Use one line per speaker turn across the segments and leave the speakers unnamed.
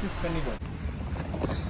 This is penny board.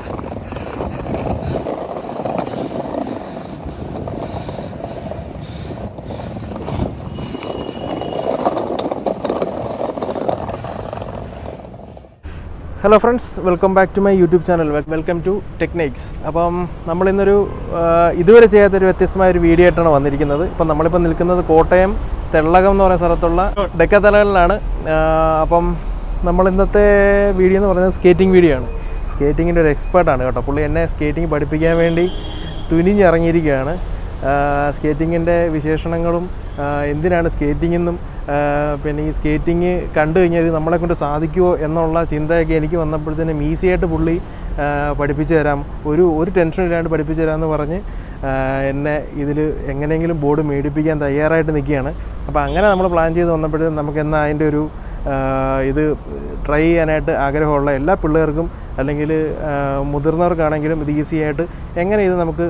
Hello friends welcome back to my YouTube channel welcome to Technics അപ്പം നമ്മളിന്നൊരു ആ, ഇതുവരെ ചെയ്യാത്തൊരു വ്യത്യസ്തമായ ഒരു വീഡിയോ ആയിട്ടാണ് വന്നിരിക്കുന്നത് ഇപ്പം നമ്മളിപ്പോൾ നിൽക്കുന്നത് കോട്ടയം തെള്ളകം എന്ന് പറയുന്ന സ്ഥലത്തുള്ള ഡെക്കത്തലകളിലാണ് ആ, അപ്പം നമ്മൾ ഇന്നത്തെ വീഡിയോ എന്ന് പറയുന്നത് സ്കേറ്റിംഗ് വീഡിയോ ആണ് സ്കേറ്റിങ്ങിൻ്റെ ഒരു എക്സ്പേർട്ടാണ് കേട്ടോ പുള്ളി എന്നെ സ്കേറ്റിംഗ് പഠിപ്പിക്കാൻ വേണ്ടി തുനിഞ്ഞിറങ്ങിയിരിക്കുകയാണ് സ്കേറ്റിങ്ങിൻ്റെ വിശേഷണങ്ങളും ആ, എന്തിനാണ് സ്കേറ്റിംഗ് എന്നും ആ, പിന്നെ ഈ സ്കേറ്റിംഗ് കണ്ടു കഴിഞ്ഞാൽ ഇത് നമ്മളെ കൊണ്ട് സാധിക്കുമോ എന്നുള്ള ചിന്തയൊക്കെ എനിക്ക് വന്നപ്പോഴത്തേനും ഈസി ആയിട്ട് പുള്ളി ആ, പഠിപ്പിച്ചു തരാം ഒരു ഒരു ടെൻഷനും ഇല്ലാണ്ട് പഠിപ്പിച്ചു തരാമെന്ന് പറഞ്ഞ് ആ, എന്നെ ഇതിൽ എങ്ങനെയെങ്കിലും ബോർഡ് മേടിപ്പിക്കാൻ തയ്യാറായിട്ട് നിൽക്കുകയാണ് അപ്പോൾ അങ്ങനെ നമ്മൾ പ്ലാൻ ചെയ്ത് വന്നപ്പോഴത്തേക്കും നമുക്ക് എന്നാൽ അതിൻ്റെ ഒരു ആ, ഇത് ട്രൈ ചെയ്യാനായിട്ട് ആഗ്രഹമുള്ള എല്ലാ പിള്ളേർക്കും അല്ലെങ്കിൽ ആ, മുതിർന്നവർക്കാണെങ്കിലും ഇത് ഈസി ആയിട്ട് എങ്ങനെ ഇത് നമുക്ക്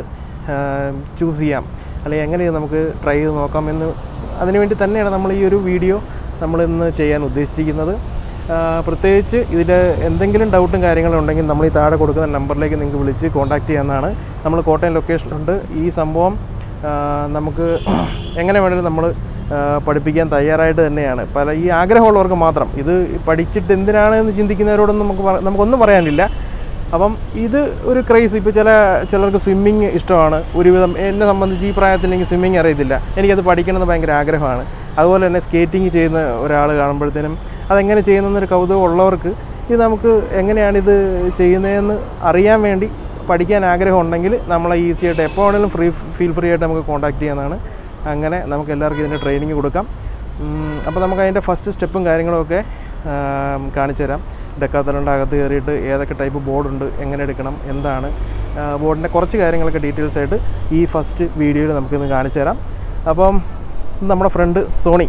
ചൂസ് ചെയ്യാം അല്ലെങ്കിൽ എങ്ങനെ ഇത് നമുക്ക് ട്രൈ ചെയ്ത് നോക്കാം എന്ന് അതിനുവേണ്ടി തന്നെയാണ് നമ്മൾ ഈ ഒരു വീഡിയോ നമ്മൾ ഇന്ന് ചെയ്യാൻ ഉദ്ദേശിച്ചിരിക്കുന്നത് ആ, പ്രത്യേകിച്ച് ഇതിൽ എന്തെങ്കിലും ഡൗട്ടും കാര്യങ്ങളും ഉണ്ടെങ്കിൽ നമ്മൾ ഈ താഴെ കൊടുക്കുന്ന നമ്പറിലേക്ക് നിങ്ങൾക്ക് വിളിച്ച് കോൺടാക്ട് ചെയ്യാവുന്നതാണ് നമ്മൾ കോട്ടയം ലൊക്കേഷനിലുണ്ട് ഈ സംഭവം ആ, നമുക്ക് എങ്ങനെ വേണമെങ്കിലും നമ്മൾ പഠിപ്പിക്കാൻ തയ്യാറായിട്ട് തന്നെയാണ് പല ഈ ആഗ്രഹമുള്ളവർക്ക് മാത്രം ഇത് പഠിച്ചിട്ട് എന്തിനാണ് എന്ന് ചിന്തിക്കുന്നവരോടൊന്നും നമുക്ക് പറ- നമുക്കൊന്നും പറയാനില്ല അപ്പം ഇത് ഒരു ക്രൈസ് ഇപ്പോൾ ചില ചിലർക്ക് സ്വിമ്മിങ് ഇഷ്ടമാണ് ഒരുവിധം എന്നെ സംബന്ധിച്ച് ഈ പ്രായത്തിൽ എനിക്ക് സ്വിമ്മിങ് അറിയത്തില്ല എനിക്കത് പഠിക്കണമെന്ന് ഭയങ്കര ആഗ്രഹമാണ് അതുപോലെ തന്നെ സ്കേറ്റിംഗ് ചെയ്യുന്ന ഒരാൾ കാണുമ്പോഴത്തേനും അതെങ്ങനെ ചെയ്യുന്നതെന്നൊരു കൗതുകം ഉള്ളവർക്ക് ഇത് നമുക്ക് എങ്ങനെയാണ് ഇത് ചെയ്യുന്നതെന്ന് അറിയാൻ വേണ്ടി പഠിക്കാൻ ആഗ്രഹം ഉണ്ടെങ്കിൽ നമ്മളെ ഈസി ആയിട്ട് എപ്പോൾ വേണമെങ്കിലും ഫ്രീ ഫീൽ ഫ്രീ ആയിട്ട് നമുക്ക് കോൺടാക്ട് ചെയ്യാവുന്നതാണ് അങ്ങനെ നമുക്ക് എല്ലാവർക്കും ഇതിൻ്റെ ട്രെയിനിങ് കൊടുക്കാം അപ്പോൾ നമുക്ക് അതിൻ്റെ ഫസ്റ്റ് സ്റ്റെപ്പും കാര്യങ്ങളുമൊക്കെ ആം, കാണിച്ചു തരാം ഡെക്കാത്തലൻ്റെ അകത്ത് കയറിയിട്ട് ഏതൊക്കെ ടൈപ്പ് ബോർഡുണ്ട് എങ്ങനെ എടുക്കണം എന്താണ് ബോർഡിൻ്റെ കുറച്ച് കാര്യങ്ങളൊക്കെ ഡീറ്റെയിൽസ് ആയിട്ട് ഈ ഫസ്റ്റ് വീഡിയോയിൽ നമുക്കിന്ന് കാണിച്ചു തരാം അപ്പം നമ്മുടെ ഫ്രണ്ട് സോണി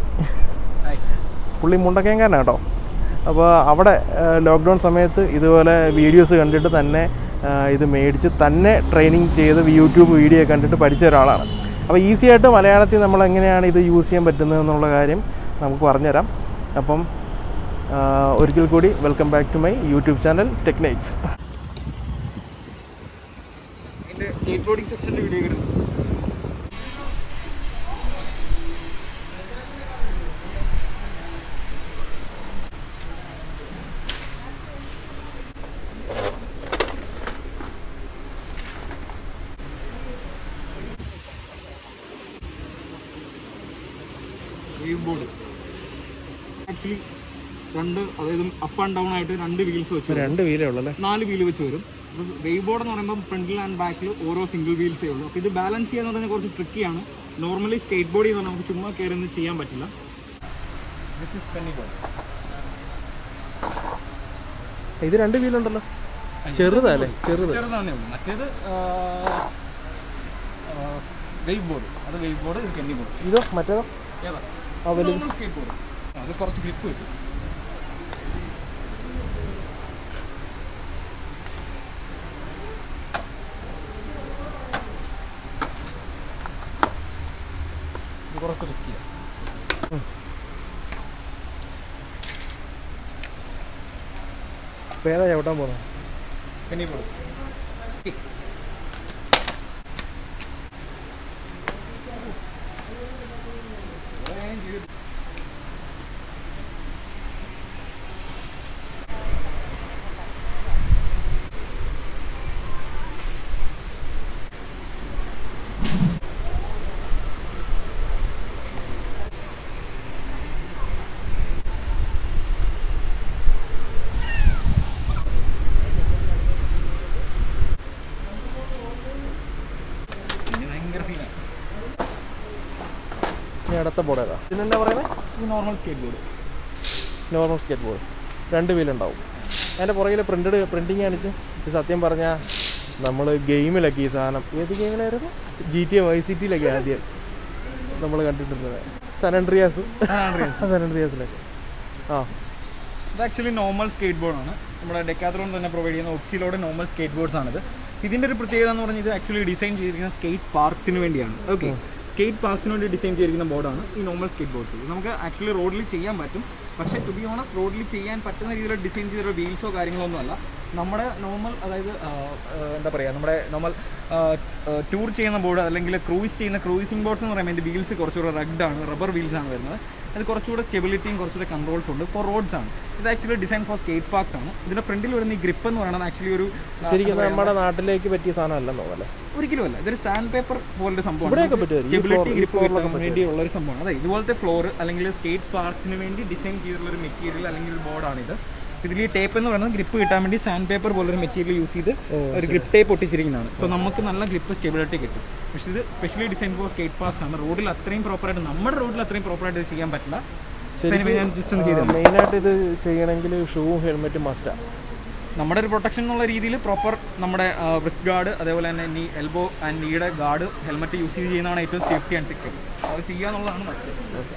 പുള്ളി മുണ്ടക്കേങ്കാരനാണ് കേട്ടോ അപ്പോൾ അവിടെ ലോക്ക്ഡൗൺ സമയത്ത് ഇതുപോലെ വീഡിയോസ് കണ്ടിട്ട് തന്നെ ആ, ഇത് മേടിച്ച് തന്നെ ട്രെയിനിങ് ചെയ്ത് യൂട്യൂബ് വീഡിയോ കണ്ടിട്ട് പഠിച്ച ഒരാളാണ് അപ്പോൾ ഈസി ആയിട്ട് മലയാളത്തിൽ നമ്മൾ എങ്ങനെയാണ് ഇത് യൂസ് ചെയ്യാൻ പറ്റുന്നത് എന്നുള്ള കാര്യം നമുക്ക് പറഞ്ഞുതരാം അപ്പം ആ, ഒരിക്കൽ കൂടി welcome back to my YouTube channel Technics
ഇതിന്റെ സ്കേറ്റ് ബോർഡിംഗ് സെക്ഷന്റെ വീഡിയോ കിട്ടും വേവ് ബോർഡ് ആക്ച്വലി രണ്ട് അതായത് അപ്പ് ആൻഡ് ഡൗൺ ആയിട്ട് രണ്ട് വീൽസ് വെച്ച് വരും.
രണ്ട് വീലേ ഉള്ളൂ അല്ലേ
നാല് വീല് വെച്ച് വരും വേവ് ബോർഡ് എന്ന് പറയുമ്പോൾ ഫ്രണ്ടിൽ ആൻഡ് ബാക്കിൽ ഓരോ സിംഗിൾ വീൽസേ ഉള്ളൂ അപ്പോൾ ഇത് ബാലൻസ് ചെയ്യാന്ന് പറഞ്ഞാൽ കുറച്ച് ട്രിക്കിയാണ് നോർമലി സ്കേറ്റ് ബോർഡിൽ നിന്ന് നമുക്ക് ചുമ്മാ കയറി നിന്ന് ചെയ്യാൻ പറ്റില്ല ദിസ് ഇസ് പെന്നി ബോർഡ്
ഇത് രണ്ട് വീലുണ്ടല്ലോ ചെറുതല്ലേ ചെറുത്
ചെറുതാണേ ഉള്ളൂ മറ്റേത് വേവ് ബോർഡ് അത് വേവ് ബോർഡ് ഇത് പെന്നി ബോർഡ്
ഇതോ മറ്റേതോ
ഏതാ
ആ വലുത്
നോർമൽ സ്കേറ്റ് ബോർഡ് അത് കുറച്ച് ഗ്രിപ്പ് കിട്ടും ഇത് കുറച്ച് റിസ്കിയാണ്
അപ്പോൾ ഏതാ ചവിട്ടാൻ പോകുന്നത്
പെന്നി ബോർഡ് പിന്നെ ഭയങ്കര സീനാണ്
ഇനി അടുത്ത ബോർഡ് ഏതാ ഇതിനെന്താ പറയുന്നത്
ഇത് normal skate board
normal skate board രണ്ട് വീലുണ്ടാവും അതിൻ്റെ പുറകിൽ പ്രിൻറ്റഡ് പ്രിൻറ്റിങ് കാണിച്ച് ഇത് സത്യം പറഞ്ഞാൽ നമ്മൾ ഗെയിമിലൊക്കെ ഈ സാധനം ഏത് ഗെയിമിലായിരുന്നു G T A vice ടിയിലൊക്കെ ആദ്യം നമ്മൾ കണ്ടിട്ടുള്ളത് സനൻഡ്രിയാസ് സനൻഡ്രിയാസിലൊക്കെ ആ
ഇത് ആക്ച്വലി നോർമൽ സ്കേറ്റ് ബോർഡാണ് നമ്മുടെ ഡെക്കാത്രോൺ തന്നെ പ്രൊവൈഡ് ചെയ്യുന്ന ഒക്സിലോടെ നോർമൽ സ്കേറ്റ് ബോർഡ്സ് ആണിത് ഇതിൻ്റെ ഒരു പ്രത്യേകത എന്ന് പറഞ്ഞാൽ ഇത് ആക്ച്വലി ഡിസൈൻ ചെയ്തിരിക്കുന്ന സ്കേറ്റ് പാർക്സിന് വേണ്ടിയാണ് ഓക്കെ സ്കേറ്റ് പാർക്സിന് വേണ്ടി ഡിസൈൻ ചെയ്തിരിക്കുന്ന ബോർഡാണ് ഈ നോർമൽ സ്കേറ്റ് ബോർഡ്സ് ഇത് നമുക്ക് ആക്ച്വലി റോഡിൽ ചെയ്യാൻ പറ്റും പക്ഷേ ടു ബി ഓണസ്റ്റ് റോഡിൽ ചെയ്യാൻ പറ്റുന്ന രീതിയിൽ ഡിസൈൻ ചെയ്ത വീൽസോ കാര്യങ്ങളോ ഒന്നുമല്ല നമ്മുടെ നോർമൽ അതായത് ആ, ആ, എന്താ പറയുക നമ്മുടെ നോർമൽ ടൂർ ചെയ്യുന്ന ബോർഡ് അല്ലെങ്കിൽ ക്രൂയിസ് ചെയ്യുന്ന ക്രൂയിസിംഗ് ബോർഡ്സ് എന്ന് പറയുമ്പോൾ അതിൻ്റെ വീൽസ് കുറച്ചുകൂടെ റഗ്ഡ് ആണ് റബ്ബർ വീൽസ് ആണ് വരുന്നത് അത് കുറച്ചുകൂടെ സ്റ്റെബിലിറ്റിയും കുറച്ചുകൂടെ കൺട്രോൾസ് ഉണ്ട് ഫോർ റോഡ്സ് ആണ് ഇത് actually design for skate parks ആണ് ഇതിന്റെ ഫ്രണ്ടിൽ വരുന്ന ഈ ഗ്രിപ്പ് എന്ന് പറയുന്നത് ആക്ച്വലി ഒരു ആ,
ശരിക്കും നമ്മുടെ നാട്ടിലേക്ക് പറ്റിയ സാധനം അല്ലെന്നോ അല്ലേ
ഒരിക്കലും അല്ല ഇതൊരു സാൻഡ് പേപ്പർ പോലത്തെ
ഇവിടെയൊക്കെ പറ്റുമായിരിക്കും. ഈ
സ്റ്റെബിലിറ്റി
floor- ഈ
ഗ്രിപ്പ്
floor
കിട്ടാൻ വേണ്ടി ഉള്ള ഒരു സംഭവമാണ് അതെ ഇതുപോലത്തെ ഫ്ലോർ അല്ലെങ്കിൽ സ്കേറ്റ് പാർക്സിന് വേണ്ടി ഡിസൈൻ ചെയ്തിട്ടുള്ള ഒരു മെറ്റീരിയൽ അല്ലെങ്കിൽ ഒരു ബോർഡാണിത് ഇതിൽ ഈ ടേപ്പ് എന്ന് പറയുന്നത് ഗ്രിപ്പ് കിട്ടാൻ വേണ്ടി സാൻഡ് പേപ്പർ പോലൊരു മെറ്റീരിയൽ യൂസ് ചെയ്ത് ഒരു ഗ്രിപ്പ് ടേപ്പ് ഒട്ടിച്ചിരിക്കുന്നതാണ് സോ നമുക്ക് നല്ല ഗ്രിപ്പ് സ്റ്റെബിലിറ്റി കിട്ടും പക്ഷേ ഇത് specially design for skate parks ആണ് റോഡിൽ അത്രയും പ്രോപ്പറായിട്ട് നമ്മുടെ റോഡിൽ അത്രയും പ്രോപ്പറായിട്ട് ഇത് ചെയ്യാൻ പറ്റില്ല So anyway, ഞാൻ ജസ്റ്റ് ഒന്ന് ചെയ്തു
മെയിനായിട്ട് ഇത് ചെയ്യണമെങ്കിൽ ഷൂവും ഹെൽമെറ്റും മസ്റ്റാണ്
നമ്മുടെ ഒരു പ്രൊട്ടക്ഷൻ എന്നുള്ള രീതിയിൽ പ്രോപ്പർ നമ്മുടെ റിസ്റ്റ് ഗാർഡ് അതേപോലെ തന്നെ നീ എൽബോ ആൻഡ് നീയുടെ ഗാർഡ് ഹെൽമെറ്റ് യൂസ് ചെയ്ത് ചെയ്യുന്നതാണ് ഏറ്റവും സേഫ്റ്റി ആൻഡ് സെക്യൂർ അത് ചെയ്യുക എന്നുള്ളതാണ് മസ്റ്റ്